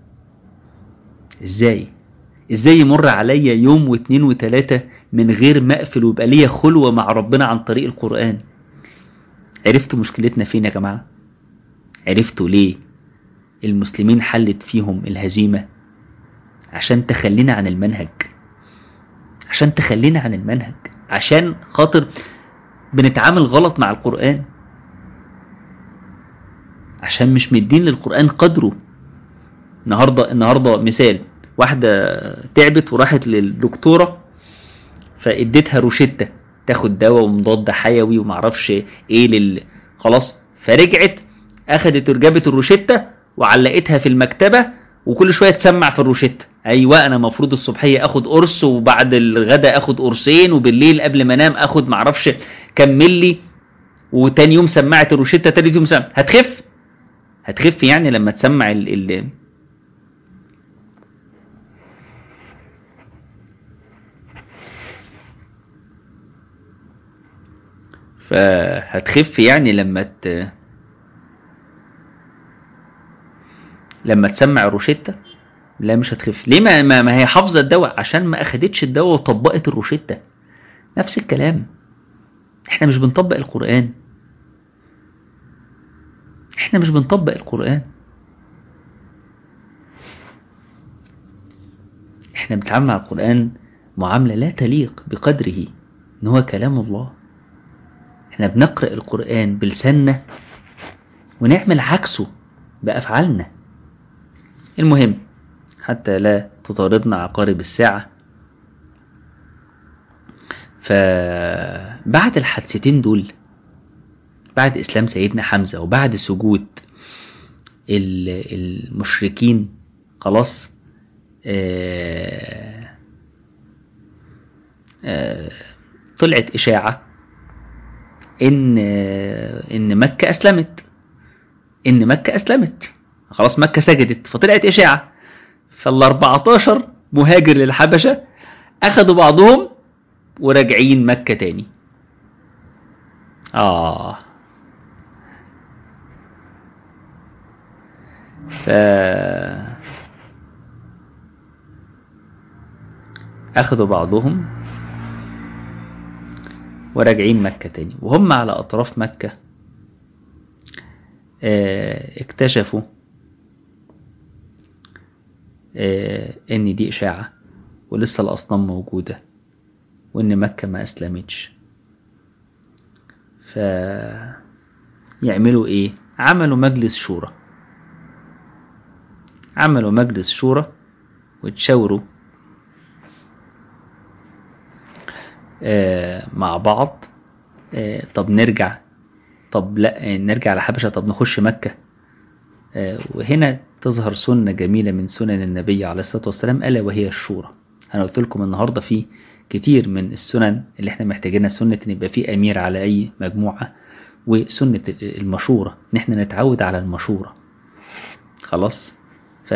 ازاي ازاي يمر عليا يوم واثنين وثلاثة من غير ما اقفل ويبقى ليا خلوة مع ربنا عن طريق القرآن عرفتوا مشكلتنا فين يا جماعة عرفتوا ليه المسلمين حلت فيهم الهزيمة عشان تخلينا عن المنهج عشان تخلينا عن المنهج عشان خاطر بنتعامل غلط مع القرآن عشان مش مدين للقرآن قدره النهاردة النهاردة مثال واحدة تعبت وراحت للدكتورة فاديتها روشتة تاخد دواء ومضاد حيوي ومعرفش ايه لل خلاص فرجعت اخدت جابت الروشتة وعلقتها في المكتبة وكل شوية تسمع في الروشتة ايوه انا مفروض الصبحية اخد قرص وبعد الغداء اخد قرصين وبالليل قبل ما انام اخد معرفش كم ملي وتاني يوم سمعت الروشتة تالت يوم سمع هتخف هتخف يعني لما تسمع ال ال فهتخف يعني لما ت... لما تسمع الروشتة لا مش هتخف ليه ما, ما, ما هي حافظة الدواء عشان ما اخدتش الدواء وطبقت الروشتة نفس الكلام احنا مش بنطبق القرآن احنا مش بنطبق القرآن احنا بنتعامل مع القرآن معاملة لا تليق بقدره ان هو كلام الله احنا بنقرأ القرآن بلساننا ونعمل عكسه بأفعالنا المهم حتى لا تطاردنا عقارب الساعة فبعد الحادثتين دول بعد إسلام سيدنا حمزة وبعد سجود المشركين خلاص آآ آآ طلعت إشاعة إن إن مكة أسلمت إن مكة أسلمت خلاص مكة سجدت فطلعت إشاعة فال 14 مهاجر للحبشة أخدوا بعضهم وراجعين مكة تاني آه ف أخدوا بعضهم وراجعين مكة تاني وهم على أطراف مكة اه اكتشفوا اه ان دي اشاعة ولسه الاصنام موجودة وان مكة ما اسلمتش ف يعملوا ايه عملوا مجلس شورى عملوا مجلس شورى وتشاوروا اه مع بعض اه طب نرجع طب لا نرجع لحبشة طب نخش مكة اه وهنا تظهر سنة جميلة من سنن النبي عليه الصلاة والسلام ألا وهي الشورى أنا قلت لكم النهاردة في كتير من السنن اللي احنا محتاجينها سنة ان يبقى في أمير على أي مجموعة وسنة المشورة ان احنا نتعود على المشورة خلاص ف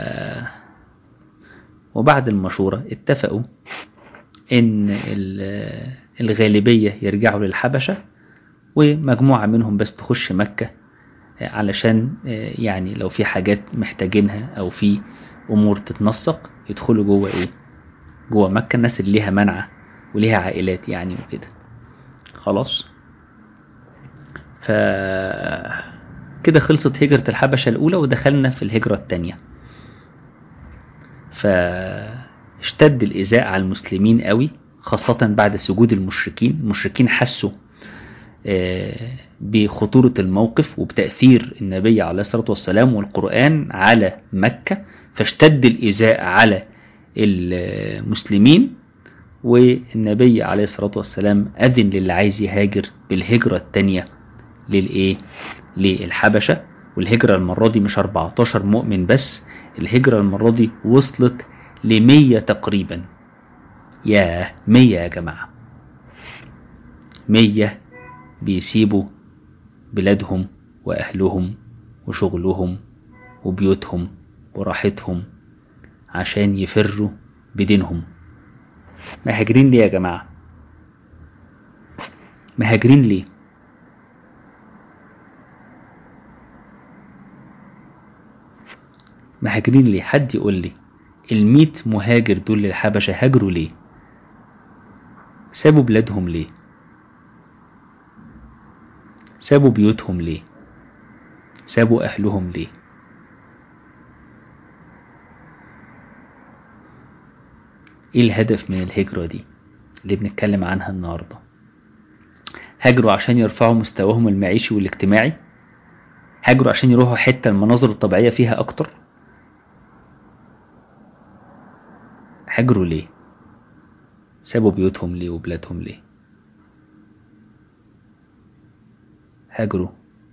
وبعد المشورة اتفقوا ان الغالبية يرجعوا للحبشة ومجموعة منهم بس تخش مكة علشان يعني لو في حاجات محتاجينها او في امور تتنسق يدخلوا جوه ايه جوه مكة الناس اللي ليها منعة وليها عائلات يعني وكده خلاص ف كده خلصت هجرة الحبشة الأولى ودخلنا في الهجرة الثانية فاشتد الإزاء على المسلمين قوي خاصة بعد سجود المشركين المشركين حسوا بخطورة الموقف وبتأثير النبي عليه الصلاة والسلام والقرآن على مكة فاشتد الإزاء على المسلمين والنبي عليه الصلاة والسلام أذن للي عايز يهاجر بالهجرة التانية للإيه؟ للحبشة والهجرة المرة دي مش 14 مؤمن بس الهجرة المرة دي وصلت لمية تقريبا يا مية يا جماعة مية بيسيبوا بلادهم وأهلهم وشغلهم وبيوتهم وراحتهم عشان يفروا بدينهم مهاجرين ليه يا جماعة مهاجرين ليه مهاجرين ليه حد يقول لي الميت مهاجر دول للحبشة هاجروا ليه سابوا بلادهم ليه سابوا بيوتهم ليه سابوا أهلهم ليه ايه الهدف من الهجرة دي اللي بنتكلم عنها النهاردة هاجروا عشان يرفعوا مستواهم المعيشي والاجتماعي هاجروا عشان يروحوا حتة المناظر الطبيعية فيها أكتر هاجروا ليه سابوا بيوتهم ليه وبلادهم ليه هاجروا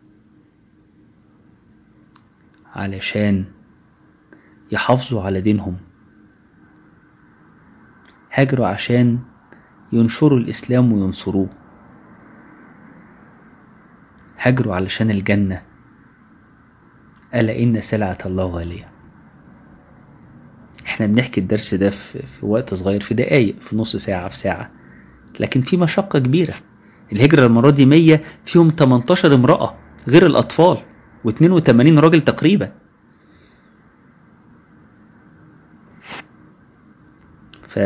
علشان يحافظوا على دينهم هاجروا عشان ينشروا الإسلام وينصروه هاجروا علشان الجنة ألا إن سلعة الله غالية احنا بنحكي الدرس ده في, في وقت صغير في دقايق في نص ساعة في ساعة لكن في مشقة كبيرة الهجرة المرة دي مية فيهم 18 امرأة غير الأطفال و82 راجل تقريبا ف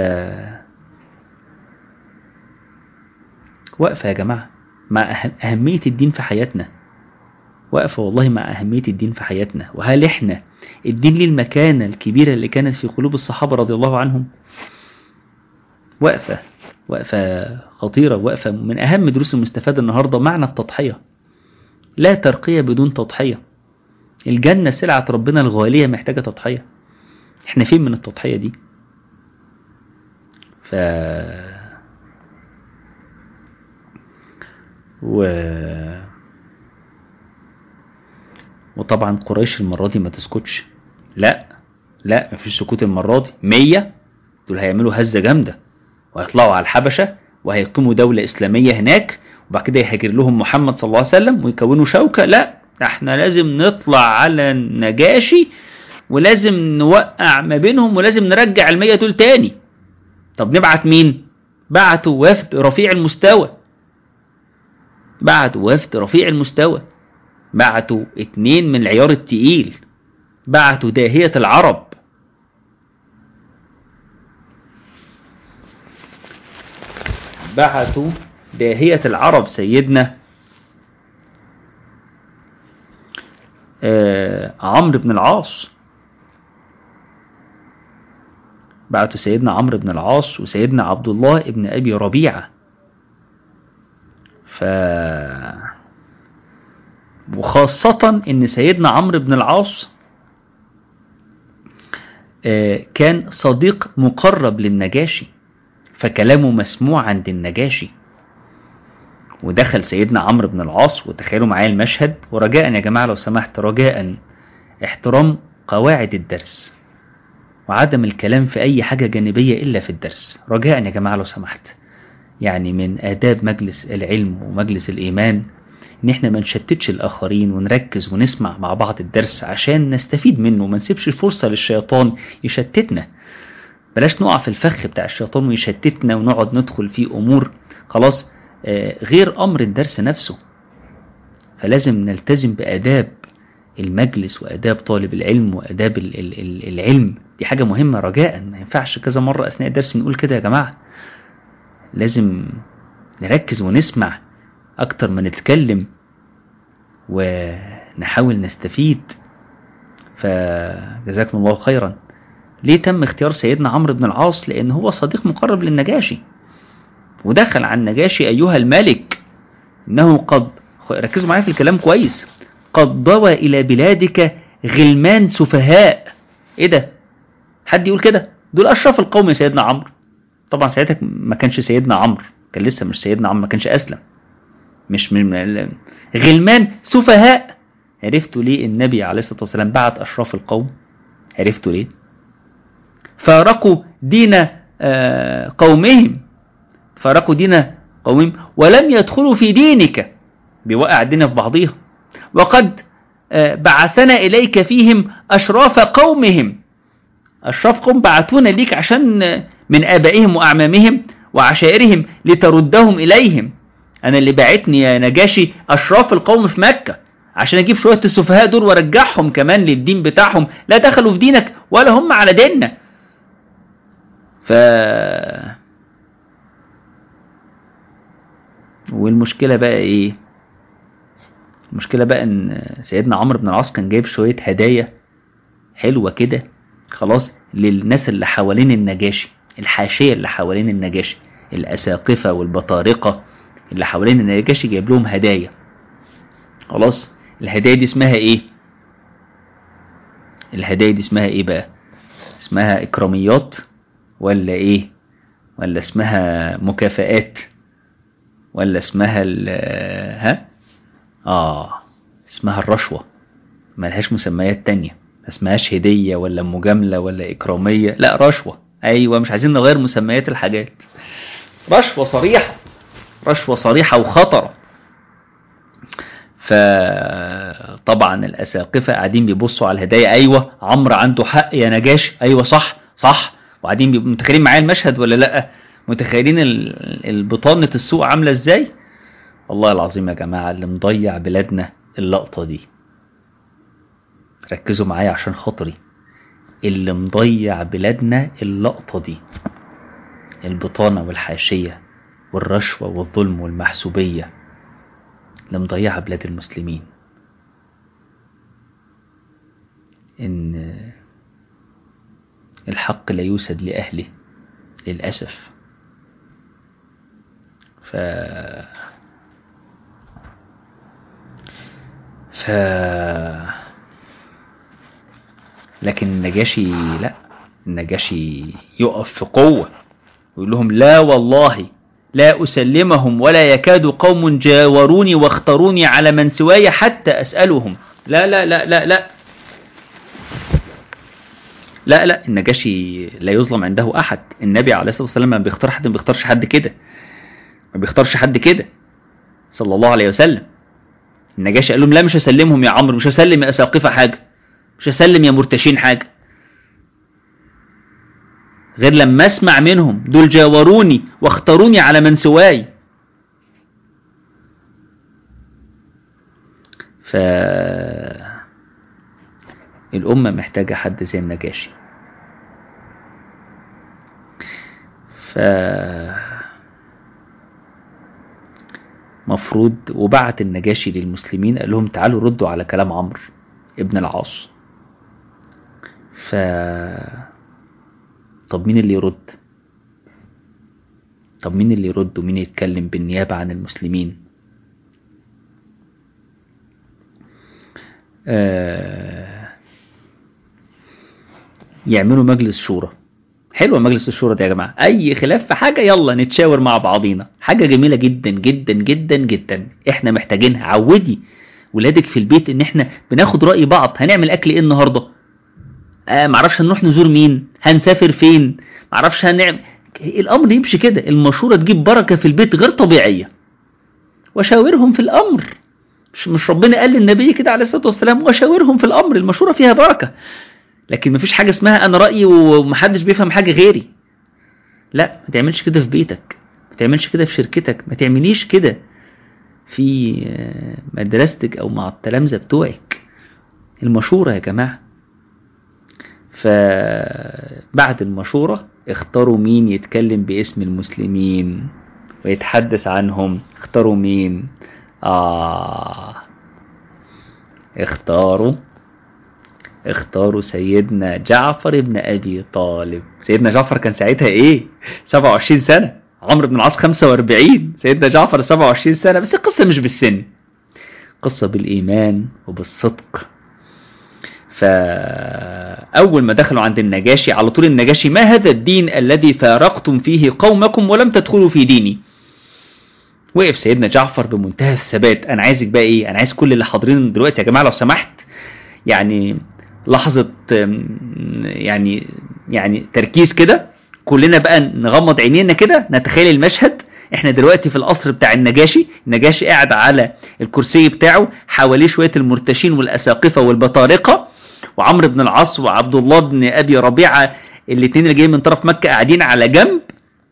واقفة يا جماعة مع أهمية الدين في حياتنا واقفة والله مع أهمية الدين في حياتنا وهل إحنا الدين ليه المكانة الكبيرة اللي كانت في قلوب الصحابة رضي الله عنهم واقفة وقفة خطيرة وقفة من أهم دروس المستفادة النهاردة معنى التضحية لا ترقية بدون تضحية الجنة سلعة ربنا الغالية محتاجة تضحية احنا فين من التضحية دي ف و وطبعا قريش المرة دي ما تسكتش لا لا مفيش سكوت المرة دي مية دول هيعملوا هزة جامدة وهيطلعوا على الحبشة وهيقيموا دولة إسلامية هناك وبعد كده يهاجر لهم محمد صلى الله عليه وسلم ويكونوا شوكة لا احنا لازم نطلع على النجاشي ولازم نوقع ما بينهم ولازم نرجع المية دول تاني طب نبعت مين بعتوا وفد رفيع المستوى بعتوا وفد رفيع المستوى بعتوا اتنين من العيار التقيل بعتوا داهية العرب بعتوا داهية العرب سيدنا آه عمرو بن العاص بعتوا سيدنا عمرو بن العاص وسيدنا عبد الله ابن أبي ربيعة ف وخاصة ان سيدنا عمرو بن العاص آه كان صديق مقرب للنجاشي فكلامه مسموع عند النجاشي ودخل سيدنا عمرو بن العاص وتخيلوا معايا المشهد ورجاء يا جماعة لو سمحت رجاء احترام قواعد الدرس وعدم الكلام في أي حاجة جانبية إلا في الدرس رجاء يا جماعة لو سمحت يعني من آداب مجلس العلم ومجلس الإيمان إن إحنا ما نشتتش الآخرين ونركز ونسمع مع بعض الدرس عشان نستفيد منه وما نسيبش فرصة للشيطان يشتتنا بلاش نقع في الفخ بتاع الشيطان ويشتتنا ونقعد ندخل في أمور خلاص غير أمر الدرس نفسه فلازم نلتزم بآداب المجلس وآداب طالب العلم وآداب العلم دي حاجة مهمة رجاء ما ينفعش كذا مرة أثناء الدرس نقول كده يا جماعة لازم نركز ونسمع أكتر ما نتكلم ونحاول نستفيد فجزاكم الله خيرا ليه تم اختيار سيدنا عمرو بن العاص لأن هو صديق مقرب للنجاشي ودخل عن النجاشي أيها الملك إنه قد ركزوا معايا في الكلام كويس قد ضوى إلى بلادك غلمان سفهاء إيه ده حد يقول كده دول أشرف القوم يا سيدنا عمرو طبعا ساعتها ما كانش سيدنا عمرو كان لسه مش سيدنا عمرو ما كانش أسلم مش من غلمان سفهاء عرفتوا ليه النبي عليه الصلاة والسلام بعت أشراف القوم عرفتوا ليه فارقوا دين قومهم فارقوا دين قومهم ولم يدخلوا في دينك بيوقع الدنيا في بعضيها وقد بعثنا إليك فيهم أشراف قومهم أشراف قوم بعثونا ليك عشان من آبائهم وأعمامهم وعشائرهم لتردهم إليهم أنا اللي بعتني يا نجاشي أشراف القوم في مكة عشان أجيب شوية السفهاء دول وارجعهم كمان للدين بتاعهم لا دخلوا في دينك ولا هم على ديننا ف والمشكلة بقى ايه المشكلة بقى ان سيدنا عمرو بن العاص كان جايب شوية هدايا حلوة كده خلاص للناس اللي حوالين النجاشي الحاشية اللي حوالين النجاشي الأساقفة والبطارقة اللي حوالين النجاشي جايب لهم هدايا خلاص الهدايا دي اسمها ايه الهدايا دي اسمها ايه بقى اسمها اكراميات ولا ايه ولا اسمها مكافآت ولا اسمها ال ها اه اسمها الرشوة ملهاش مسميات تانية ما اسمهاش هدية ولا مجاملة ولا إكرامية لا رشوة أيوة مش عايزين نغير مسميات الحاجات رشوة صريحة رشوة صريحة وخطرة فطبعا الأساقفة قاعدين بيبصوا على الهدايا أيوة عمرو عنده حق يا نجاش أيوة صح صح وقاعدين متخيلين معايا المشهد ولا لأ متخيلين البطانة السوق عاملة ازاي والله العظيم يا جماعة اللي مضيع بلادنا اللقطة دي ركزوا معايا عشان خاطري اللي مضيع بلادنا اللقطة دي البطانة والحاشية والرشوة والظلم والمحسوبية اللي مضيعة بلاد المسلمين إن الحق لا يوسد لأهله للأسف ف ف لكن النجاشي لا النجاشي يقف في قوة ويقول لهم لا والله لا أسلمهم ولا يكاد قوم جاوروني واختاروني على من سواي حتى أسألهم لا لا لا لا لا لا لا النجاشي لا يظلم عنده أحد النبي عليه الصلاة والسلام ما بيختار حد ما بيختارش حد كده ما بيختارش حد كده صلى الله عليه وسلم النجاشي قال لهم لا مش هسلمهم يا عمرو مش هسلم يا أساقفة حاجة مش هسلم يا مرتشين حاجة غير لما اسمع منهم دول جاوروني واختاروني على من سواي ف الأمة محتاجة حد زي النجاشي ف مفروض وبعت النجاشي للمسلمين قال لهم تعالوا ردوا على كلام عمرو ابن العاص ف طب مين اللي يرد طب مين اللي يرد ومين يتكلم بالنيابة عن المسلمين آه يعملوا مجلس شورى حلوة مجلس الشورى ده يا جماعة أي خلاف في حاجة يلا نتشاور مع بعضينا حاجة جميلة جدا جدا جدا جدا احنا محتاجينها عودي ولادك في البيت ان احنا بناخد رأي بعض هنعمل أكل ايه النهاردة آه معرفش هنروح نزور مين هنسافر فين معرفش هنعمل الأمر يمشي كده المشورة تجيب بركة في البيت غير طبيعية وشاورهم في الأمر مش, مش ربنا قال للنبي كده عليه الصلاة والسلام وشاورهم في الأمر المشورة فيها بركة لكن مفيش حاجة اسمها أنا رأيي ومحدش بيفهم حاجة غيري لا ما تعملش كده في بيتك ما تعملش كده في شركتك ما تعمليش كده في مدرستك أو مع التلامذة بتوعك المشورة يا جماعة فبعد المشورة اختاروا مين يتكلم باسم المسلمين ويتحدث عنهم اختاروا مين آه اختاروا اختاروا سيدنا جعفر ابن أبي طالب سيدنا جعفر كان ساعتها ايه 27 سنة عمرو بن العاص 45 سيدنا جعفر 27 سنة بس القصة مش بالسن قصة بالإيمان وبالصدق فأول ما دخلوا عند النجاشي على طول النجاشي ما هذا الدين الذي فارقتم فيه قومكم ولم تدخلوا في ديني وقف سيدنا جعفر بمنتهى الثبات انا عايزك بقى ايه انا عايز كل اللي حاضرين دلوقتي يا جماعه لو سمحت يعني لحظه يعني يعني تركيز كده كلنا بقى نغمض عينينا كده نتخيل المشهد احنا دلوقتي في القصر بتاع النجاشي النجاشي قاعد على الكرسي بتاعه حواليه شويه المرتشين والاساقفه والبطارقه وعمرو بن العاص وعبد الله بن ابي ربيعه الاثنين اللي جايين من طرف مكه قاعدين على جنب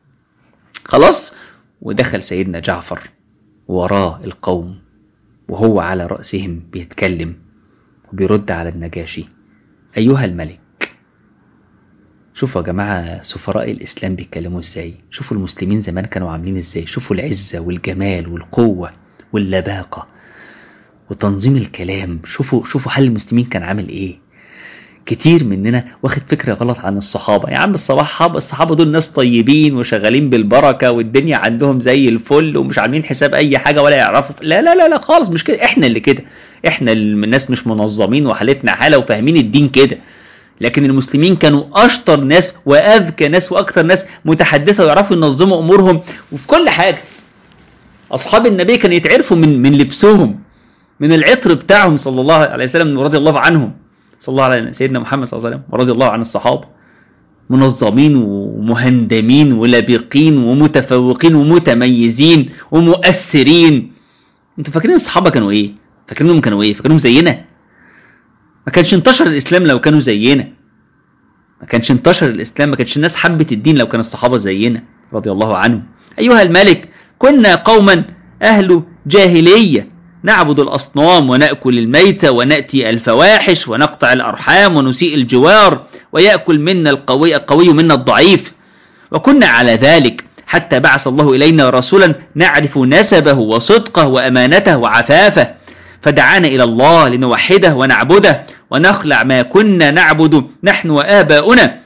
خلاص ودخل سيدنا جعفر وراه القوم وهو على رأسهم بيتكلم وبيرد على النجاشي أيها الملك شوفوا يا جماعة سفراء الإسلام بيتكلموا إزاي شوفوا المسلمين زمان كانوا عاملين إزاي شوفوا العزة والجمال والقوة واللباقة وتنظيم الكلام شوفوا شوفوا حل المسلمين كان عامل إيه كتير مننا واخد فكرة غلط عن الصحابة يا عم الصحابة الصحابة دول ناس طيبين وشغالين بالبركة والدنيا عندهم زي الفل ومش عاملين حساب أي حاجة ولا يعرفوا لا لا لا لا خالص مش كده احنا اللي كده احنا الناس مش منظمين وحالتنا حالة وفاهمين الدين كده لكن المسلمين كانوا أشطر ناس وأذكى ناس وأكثر ناس متحدثة ويعرفوا ينظموا أمورهم وفي كل حاجة أصحاب النبي كانوا يتعرفوا من من لبسهم من العطر بتاعهم صلى الله عليه وسلم ورضي الله عنهم صلى الله على سيدنا محمد صلى الله عليه وسلم ورضي الله عن الصحابة منظمين ومهندمين ولبقين ومتفوقين ومتميزين ومؤثرين انتوا فاكرين الصحابة كانوا ايه فاكرينهم كانوا ايه فاكرينهم زينا ما كانش انتشر الاسلام لو كانوا زينا ما كانش انتشر الاسلام ما كانش الناس حبت الدين لو كان الصحابة زينا رضي الله عنهم ايها الملك كنا قوما اهل جاهليه نعبد الأصنام ونأكل الميت ونأتي الفواحش ونقطع الأرحام ونسيء الجوار ويأكل منا القوي القوي منا الضعيف وكنا على ذلك حتى بعث الله إلينا رسولا نعرف نسبه وصدقه وأمانته وعفافه فدعانا إلى الله لنوحده ونعبده ونخلع ما كنا نعبد نحن وآباؤنا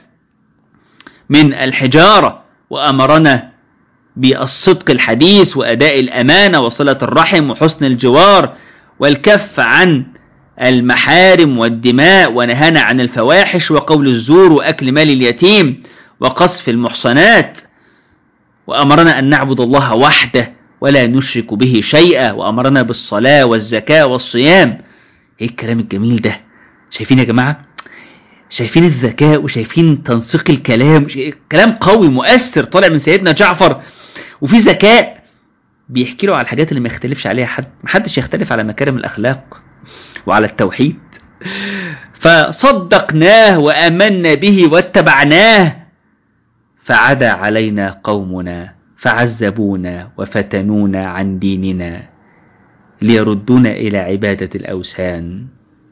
من الحجارة وأمرنا بالصدق الحديث وأداء الأمانة وصلة الرحم وحسن الجوار والكف عن المحارم والدماء ونهانا عن الفواحش وقول الزور وأكل مال اليتيم وقصف المحصنات وأمرنا أن نعبد الله وحده ولا نشرك به شيئا وأمرنا بالصلاة والزكاة والصيام ايه الكلام الجميل ده شايفين يا جماعة شايفين الذكاء وشايفين تنسيق الكلام كلام قوي مؤثر طالع من سيدنا جعفر وفي ذكاء بيحكي له على الحاجات اللي ما يختلفش عليها حد محدش يختلف على مكارم الأخلاق وعلى التوحيد فصدقناه وآمنا به واتبعناه فعدا علينا قومنا فعذبونا وفتنونا عن ديننا ليردونا إلى عبادة الأوثان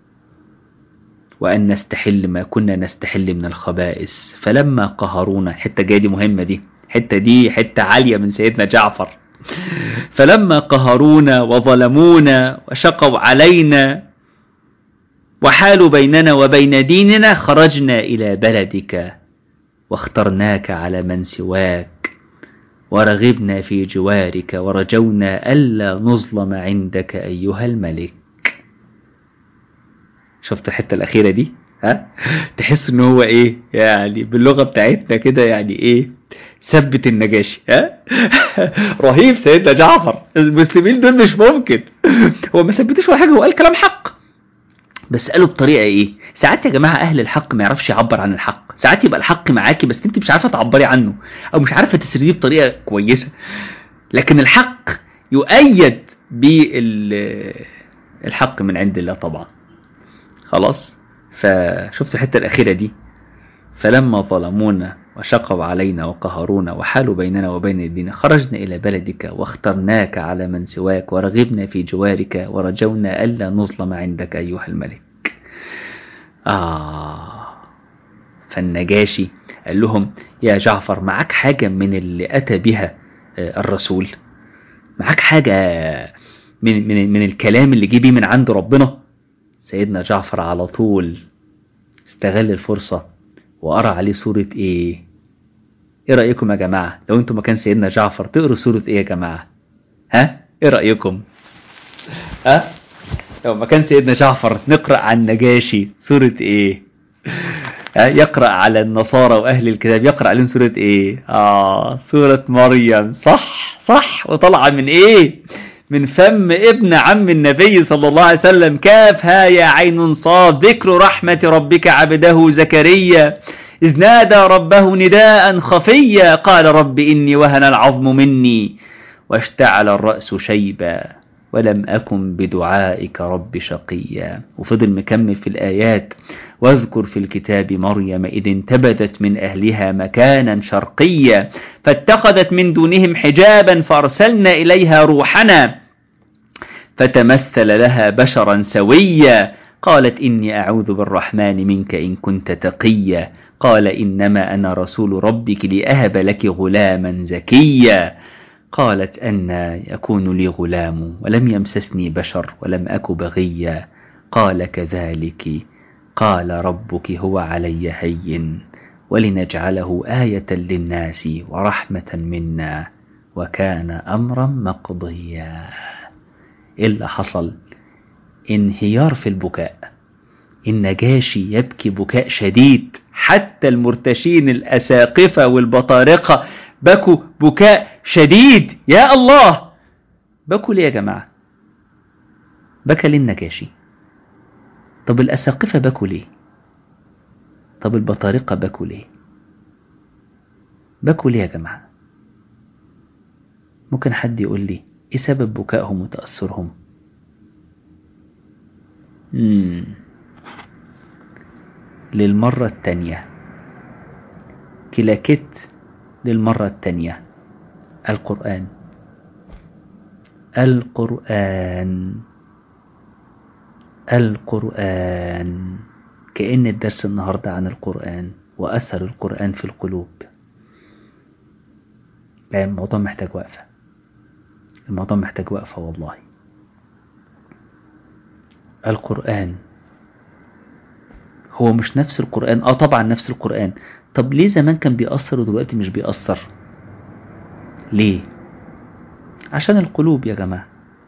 وأن نستحل ما كنا نستحل من الخبائث فلما قهرونا حتة جاية دي مهمة دي حتة دي حتة عالية من سيدنا جعفر فلما قهرونا وظلمونا وشقوا علينا وحالوا بيننا وبين ديننا خرجنا إلى بلدك واخترناك على من سواك ورغبنا في جوارك ورجونا ألا نظلم عندك أيها الملك شفت الحتة الأخيرة دي ها تحس ان هو ايه يعني باللغة بتاعتنا كده يعني ايه ثبت النجاشي ها رهيب سيدنا جعفر المسلمين دول مش ممكن هو ما ثبتش ولا حاجه هو قال كلام حق بس قالوا بطريقه ايه ساعات يا جماعه اهل الحق ما يعرفش يعبر عن الحق ساعات يبقى الحق معاكي بس انت مش عارفه تعبري عنه او مش عارفه تسرديه بطريقه كويسه لكن الحق يؤيد بالحق من عند الله طبعا خلاص فشفت الحته الاخيره دي فلما ظلمونا وشقوا علينا وقهرونا وحالوا بيننا وبين الدين خرجنا إلى بلدك واخترناك على من سواك ورغبنا في جوارك ورجونا ألا نظلم عندك أيها الملك آه فالنجاشي قال لهم يا جعفر معك حاجة من اللي أتى بها الرسول معك حاجة من, من, من الكلام اللي جه بيه من عند ربنا سيدنا جعفر على طول استغل الفرصة وقرأ عليه سورة ايه ايه رأيكم يا جماعة لو انتم مكان سيدنا جعفر تقروا سورة ايه يا جماعة ها ايه رأيكم ها لو مكان سيدنا جعفر نقرأ عن نجاشي سورة ايه ها يقرأ على النصارى وأهل الكتاب يقرأ عليهم سورة ايه اه سورة مريم صح صح وطالعة من ايه من فم ابن عم النبي صلى الله عليه وسلم كاف ها يا عين صاد ذكر رحمة ربك عبده زكريا إذ نادى ربه نداء خفيا قال رب إني وهن العظم مني واشتعل الرأس شيبا ولم أكن بدعائك رب شقيا وفضل مكمل في الآيات واذكر في الكتاب مريم إذ انتبذت من أهلها مكانا شرقيا فاتخذت من دونهم حجابا فأرسلنا إليها روحنا فتمثل لها بشرا سويا قالت إني أعوذ بالرحمن منك إن كنت تقيا قال إنما أنا رسول ربك لأهب لك غلاما زكيا قالت أن يكون لي غلام ولم يمسسني بشر ولم أك بغيا قال كذلك قال ربك هو علي هين ولنجعله آية للناس ورحمة منا وكان أمرا مقضيا إيه اللي حصل انهيار في البكاء النجاشي يبكي بكاء شديد حتى المرتشين الأساقفة والبطارقة بكوا بكاء شديد يا الله بكوا ليه يا جماعة بكى ليه النجاشي طب الأساقفة بكوا ليه طب البطارقة بكوا ليه بكوا ليه يا جماعة ممكن حد يقول لي ايه سبب بكائهم وتأثرهم مم. للمرة التانية كلاكت للمرة التانية القرآن القرآن القرآن كأن الدرس النهاردة عن القرآن وأثر القرآن في القلوب لا الموضوع محتاج وقفة الموضوع محتاج وقفة والله القرآن هو مش نفس القرآن اه طبعا نفس القرآن طب ليه زمان كان بيأثر ودلوقتي مش بيأثر ليه عشان القلوب يا جماعة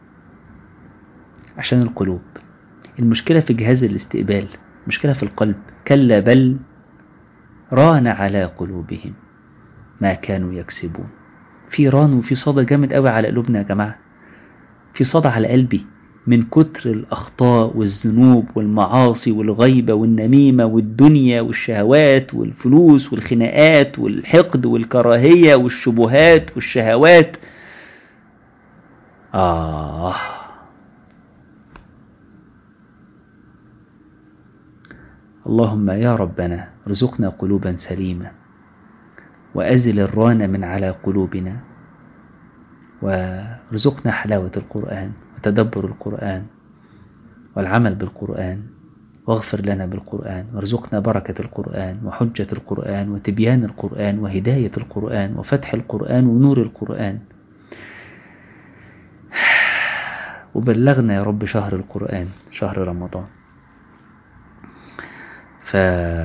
عشان القلوب المشكلة في جهاز الاستقبال المشكلة في القلب كلا بل ران على قلوبهم ما كانوا يكسبون في ران وفي صدى جامد قوي على قلوبنا يا جماعة في صدى على قلبي من كتر الأخطاء والذنوب والمعاصي والغيبة والنميمة والدنيا والشهوات والفلوس والخناقات والحقد والكراهية والشبهات والشهوات آه اللهم يا ربنا ارزقنا قلوبا سليمة وأزل الران من على قلوبنا وارزقنا حلاوة القرآن وتدبر القرآن والعمل بالقرآن واغفر لنا بالقرآن وارزقنا بركة القرآن وحجة القرآن وتبيان القرآن وهداية القرآن وفتح القرآن ونور القرآن وبلغنا يا رب شهر القرآن شهر رمضان ف...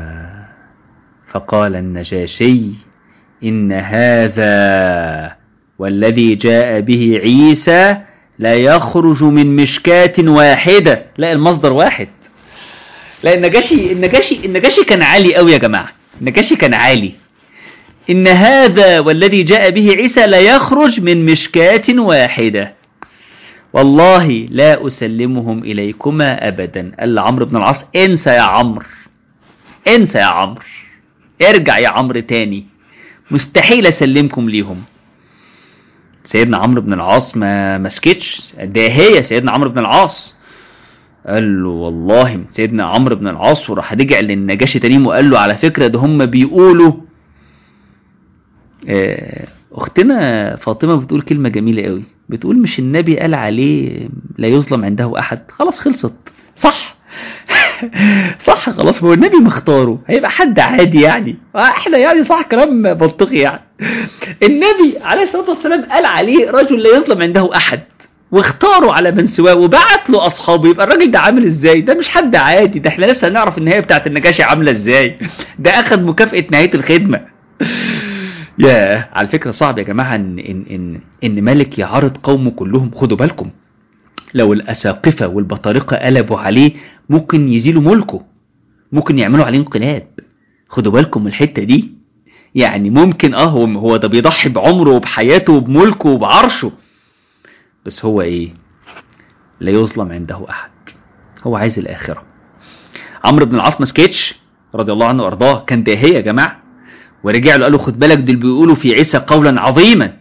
فقال النجاشي إن هذا والذي جاء به عيسى لا يخرج من مشكاة واحدة لا المصدر واحد لا النجاشي النجاشي النجاشي كان عالي قوي يا جماعة النجاشي كان عالي إن هذا والذي جاء به عيسى لا يخرج من مشكاة واحدة والله لا أسلمهم إليكما أبدا قال لعمرو بن العاص انسى يا عمرو انسى يا عمرو ارجع يا عمرو تاني مستحيل أسلمكم ليهم سيدنا عمرو بن العاص ما مسكتش ده هي سيدنا عمرو بن العاص قال له والله سيدنا عمرو بن العاص وراح رجع للنجاشي تاني وقال له على فكرة ده هم بيقولوا اختنا فاطمة بتقول كلمة جميلة قوي بتقول مش النبي قال عليه لا يظلم عنده احد خلاص خلصت صح صح خلاص هو النبي مختاره هيبقى حد عادي يعني احنا يعني صح كلام منطقي يعني النبي عليه الصلاة والسلام قال عليه رجل لا يظلم عنده احد واختاروا على من سواه وبعت له اصحابه يبقى الراجل ده عامل ازاي ده مش حد عادي ده احنا لسه هنعرف النهايه بتاعت النجاشي عامله ازاي ده اخد مكافاه نهايه الخدمه يا على فكره صعب يا جماعه ان ان ان, إن ملك يعارض قومه كلهم خدوا بالكم لو الاساقفه والبطارقه قلبوا عليه ممكن يزيلوا ملكه ممكن يعملوا عليه انقلاب خدوا بالكم من الحته دي يعني ممكن اه هو هو ده بيضحي بعمره وبحياته وبملكه وبعرشه بس هو ايه لا يظلم عنده احد هو عايز الاخره عمرو بن العاص ما سكتش رضي الله عنه وارضاه كان داهيه يا جماعه ورجع له قال له خد بالك دول بيقولوا في عيسى قولا عظيما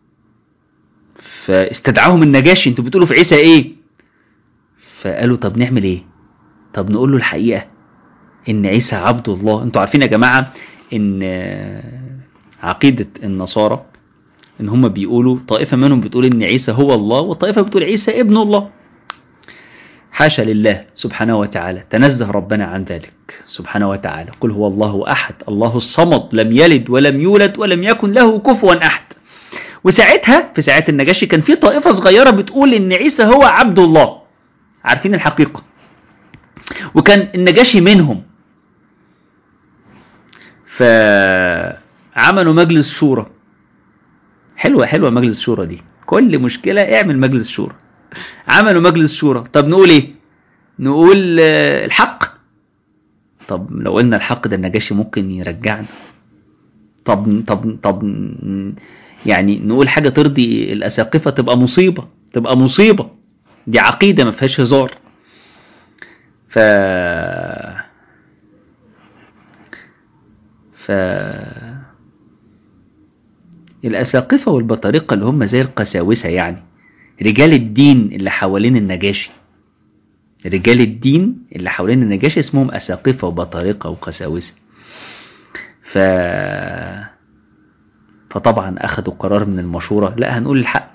فاستدعاهم النجاشي انتوا بتقولوا في عيسى ايه فقالوا طب نعمل ايه طب نقول له الحقيقه ان عيسى عبد الله انتوا عارفين يا جماعه ان عقيده النصارى ان هم بيقولوا طائفة منهم بتقول ان عيسى هو الله وطائفة بتقول عيسى ابن الله حاشا لله سبحانه وتعالى تنزه ربنا عن ذلك سبحانه وتعالى قل هو الله أحد الله الصمد لم يلد ولم يولد ولم يكن له كفوا أحد وساعتها في ساعات النجاشي كان في طائفة صغيرة بتقول ان عيسى هو عبد الله عارفين الحقيقة وكان النجاشي منهم فعملوا مجلس شورى حلوة حلوة مجلس الشورى دي كل مشكلة اعمل مجلس شورى عملوا مجلس شورى طب نقول ايه نقول الحق طب لو قلنا الحق ده النجاشي ممكن يرجعنا طب طب طب يعني نقول حاجة ترضي الأساقفة تبقى مصيبة تبقى مصيبة دي عقيدة ما فيهاش هزار ف ف الأساقفة والبطارقة اللي هم زي القساوسة يعني رجال الدين اللي حوالين النجاشي رجال الدين اللي حوالين النجاشي اسمهم أساقفة وبطارقة وقساوسة ف... فطبعا أخذوا قرار من المشورة لا هنقول الحق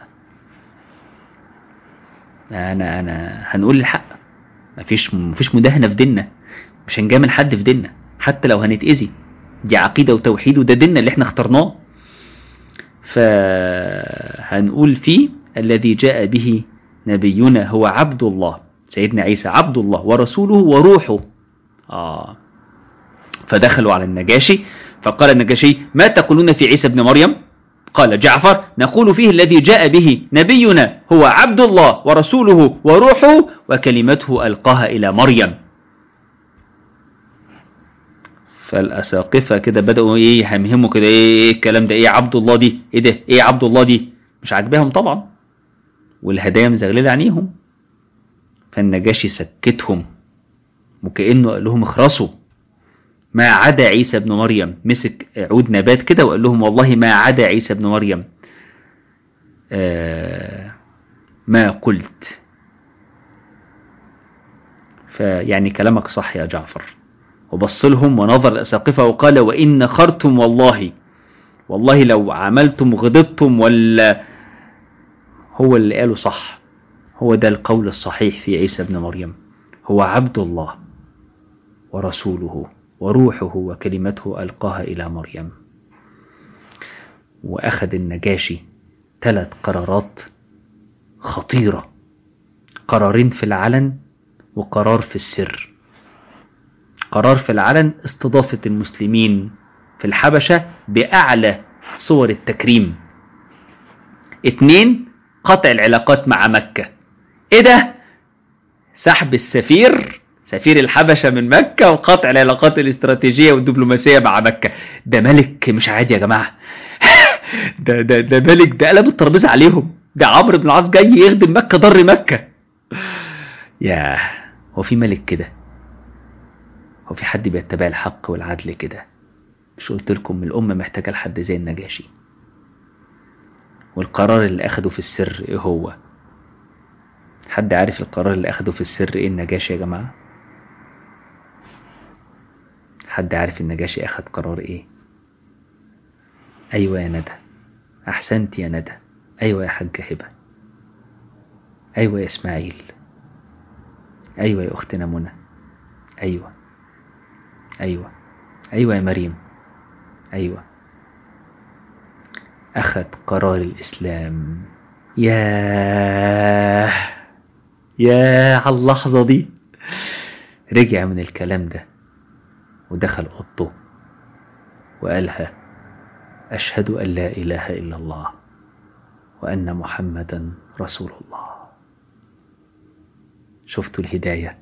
أنا أنا هنقول الحق مفيش مفيش مداهنة في ديننا مش هنجامل حد في ديننا حتى لو هنتأذي دي عقيدة وتوحيد وده ديننا اللي احنا اخترناه فهنقول فيه الذي جاء به نبينا هو عبد الله سيدنا عيسى عبد الله ورسوله وروحه آه فدخلوا على النجاشي فقال النجاشي ما تقولون في عيسى ابن مريم قال جعفر نقول فيه الذي جاء به نبينا هو عبد الله ورسوله وروحه وكلمته ألقاها إلى مريم فالأساقفة كده بدأوا ايه يهمهموا كده ايه الكلام ده ايه عبد الله دي ايه ده ايه عبد الله دي مش عاجباهم طبعا والهدايا مزغللة عينيهم فالنجاشي سكتهم وكأنه قال لهم اخرسوا ما عدا عيسى ابن مريم مسك عود نبات كده وقال لهم والله ما عدا عيسى ابن مريم آه ما قلت فيعني كلامك صح يا جعفر وبص لهم ونظر الأساقفة وقال وإن نخرتم والله والله لو عملتم غضبتم ولا هو اللي قاله صح هو ده القول الصحيح في عيسى ابن مريم هو عبد الله ورسوله وروحه وكلمته ألقاها إلى مريم وأخذ النجاشي ثلاث قرارات خطيرة قرارين في العلن وقرار في السر قرار في العلن استضافة المسلمين في الحبشة بأعلى صور التكريم اتنين قطع العلاقات مع مكة ايه ده سحب السفير سفير الحبشة من مكة وقطع العلاقات الاستراتيجية والدبلوماسية مع مكة ده ملك مش عادي يا جماعة ده ده ده ملك ده قلب الترابيزة عليهم ده عمرو بن العاص جاي يخدم مكة ضر مكة ياه هو في ملك كده هو في حد بيتبع الحق والعدل كده مش قلت لكم الأمة محتاجة لحد زي النجاشي والقرار اللي أخده في السر إيه هو حد عارف القرار اللي أخده في السر إيه النجاشي يا جماعة حد عارف النجاشي أخد قرار إيه أيوة يا ندى أحسنت يا ندى أيوة يا حاجة هبة أيوة يا إسماعيل أيوة يا أختنا منى أيوة أيوة أيوة يا مريم أيوة أخذ قرار الإسلام ياه ياه على اللحظة دي رجع من الكلام ده ودخل أوضته وقالها أشهد أن لا إله إلا الله وأن محمدا رسول الله شفتوا الهداية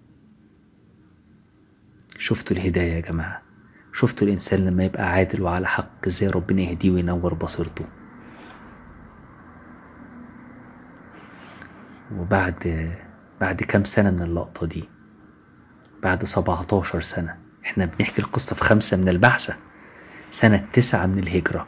شفتوا الهداية يا جماعة شفتوا الإنسان لما يبقى عادل وعلى حق ازاي ربنا يهديه وينور بصيرته وبعد بعد كام سنة من اللقطة دي بعد 17 سنة احنا بنحكي القصة في خمسة من البعثة سنة تسعة من الهجرة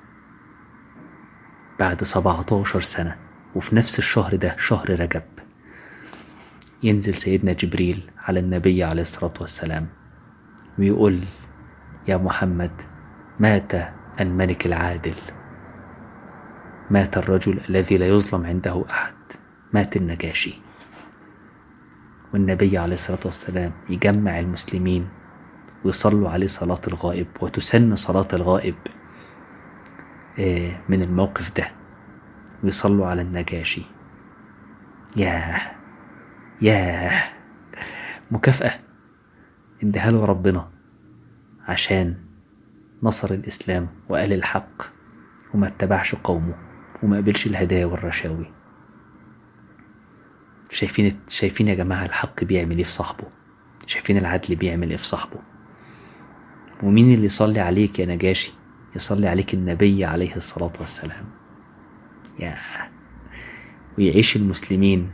بعد 17 سنة وفي نفس الشهر ده شهر رجب ينزل سيدنا جبريل على النبي عليه الصلاة والسلام ويقول يا محمد مات الملك العادل مات الرجل الذي لا يظلم عنده أحد مات النجاشي والنبي عليه الصلاة والسلام يجمع المسلمين ويصلوا عليه صلاة الغائب وتسن صلاة الغائب من الموقف ده ويصلوا على النجاشي ياه ياه مكافأة اديها له ربنا عشان نصر الإسلام وقال الحق وما اتبعش قومه وما قبلش الهدايا والرشاوي شايفين شايفين يا جماعة الحق بيعمل ايه في صاحبه شايفين العدل بيعمل ايه في صاحبه ومين اللي يصلي عليك يا نجاشي يصلي عليك النبي عليه الصلاة والسلام يا ويعيش المسلمين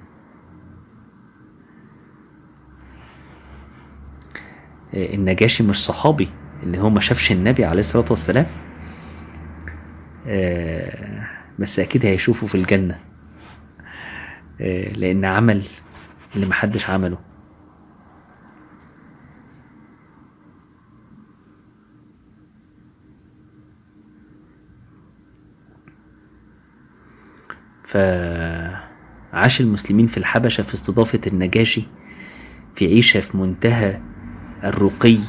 النجاشي مش صحابي اللي هو ما شافش النبي عليه الصلاة والسلام بس أكيد هيشوفه في الجنة لأن عمل اللي محدش عمله فعاش المسلمين في الحبشة في استضافة النجاشي في عيشة في منتهى الرقي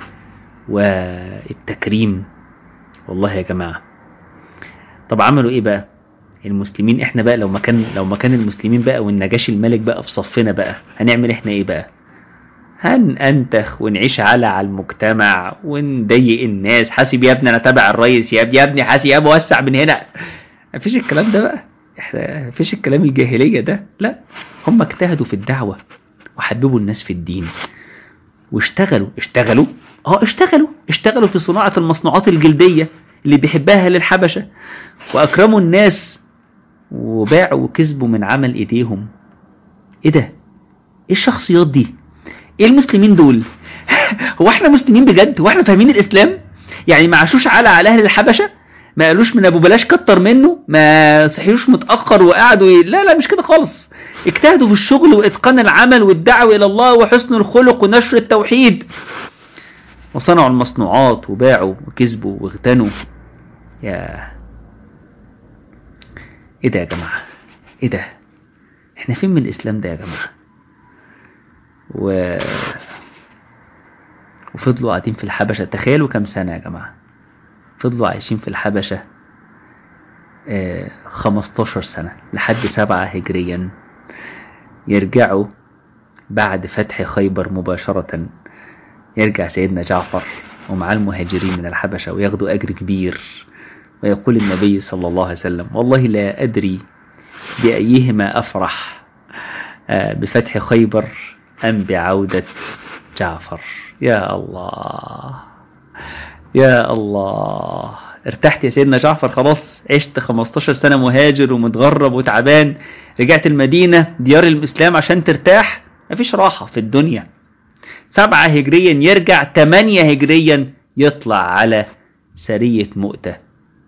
والتكريم والله يا جماعة طب عملوا ايه بقى المسلمين احنا بقى لو مكان لو مكان المسلمين بقى والنجاشي الملك بقى في صفنا بقى هنعمل احنا ايه بقى هنأنتخ ونعيش على على المجتمع ونضيق الناس حاسب يا ابني انا تابع الرئيس يا ابني يا ابني حاسب يا ابني وسع من هنا مفيش الكلام ده بقى احنا مفيش الكلام الجاهلية ده لا هم اجتهدوا في الدعوة وحببوا الناس في الدين واشتغلوا اشتغلوا اه اشتغلوا اشتغلوا في صناعة المصنوعات الجلدية اللي بيحبها للحبشة واكرموا الناس وباعوا وكسبوا من عمل ايديهم ايه ده ايه الشخصيات دي ايه المسلمين دول هو احنا مسلمين بجد هو احنا فاهمين الاسلام يعني ما عاشوش على على اهل الحبشة ما قالوش من ابو بلاش كتر منه ما صحيوش متاخر وقعدوا ي... لا لا مش كده خالص اجتهدوا في الشغل واتقان العمل والدعوه الى الله وحسن الخلق ونشر التوحيد وصنعوا المصنوعات وباعوا وكسبوا واغتنوا يا ايه ده يا جماعة ايه ده احنا فين من الاسلام ده يا جماعة و... وفضلوا قاعدين في الحبشة تخيلوا كم سنة يا جماعة فضلوا عايشين في الحبشة آه 15 سنة لحد سبعة هجريا يرجعوا بعد فتح خيبر مباشرة يرجع سيدنا جعفر ومع المهاجرين من الحبشة وياخدوا أجر كبير ويقول النبي صلى الله عليه وسلم والله لا أدري بأيهما أفرح بفتح خيبر أم بعودة جعفر يا الله يا الله ارتحت يا سيدنا جعفر خلاص عشت 15 سنة مهاجر ومتغرب وتعبان رجعت المدينة ديار الإسلام عشان ترتاح مفيش راحة في الدنيا سبعة هجريا يرجع تمانية هجريا يطلع على سرية مؤتة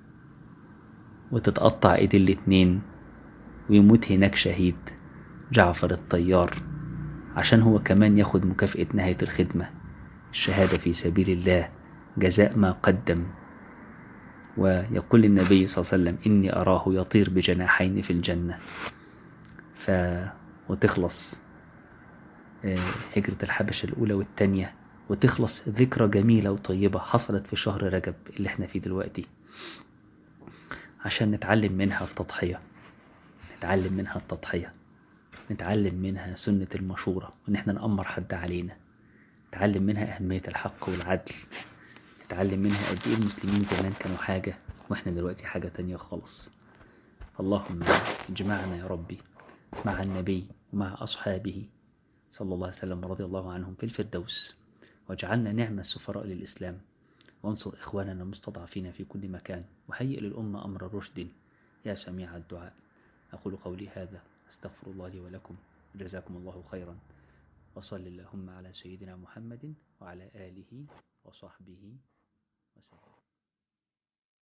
وتتقطع ايد الاتنين ويموت هناك شهيد جعفر الطيار عشان هو كمان ياخد مكافأة نهاية الخدمة الشهادة في سبيل الله جزاء ما قدم ويقول النبي صلى الله عليه وسلم إني أراه يطير بجناحين في الجنة ف... وتخلص هجرة الحبشة الأولى والتانية وتخلص ذكرى جميلة وطيبة حصلت في شهر رجب اللي احنا فيه دلوقتي عشان نتعلم منها التضحية نتعلم منها التضحية نتعلم منها سنة المشورة وإن احنا نأمر حد علينا نتعلم منها أهمية الحق والعدل نتعلم منها قد إيه المسلمين زمان كانوا حاجة وإحنا دلوقتي حاجة تانية خالص اللهم اجمعنا يا ربي مع النبي ومع أصحابه صلى الله عليه وسلم رضي الله عنهم في الفردوس واجعلنا نعم السفراء للإسلام وانصر إخواننا المستضعفين في كل مكان وهيئ للأمة أمر رشد يا سميع الدعاء أقول قولي هذا أستغفر الله لي ولكم جزاكم الله خيرا وصل اللهم على سيدنا محمد وعلى آله وصحبه وسلم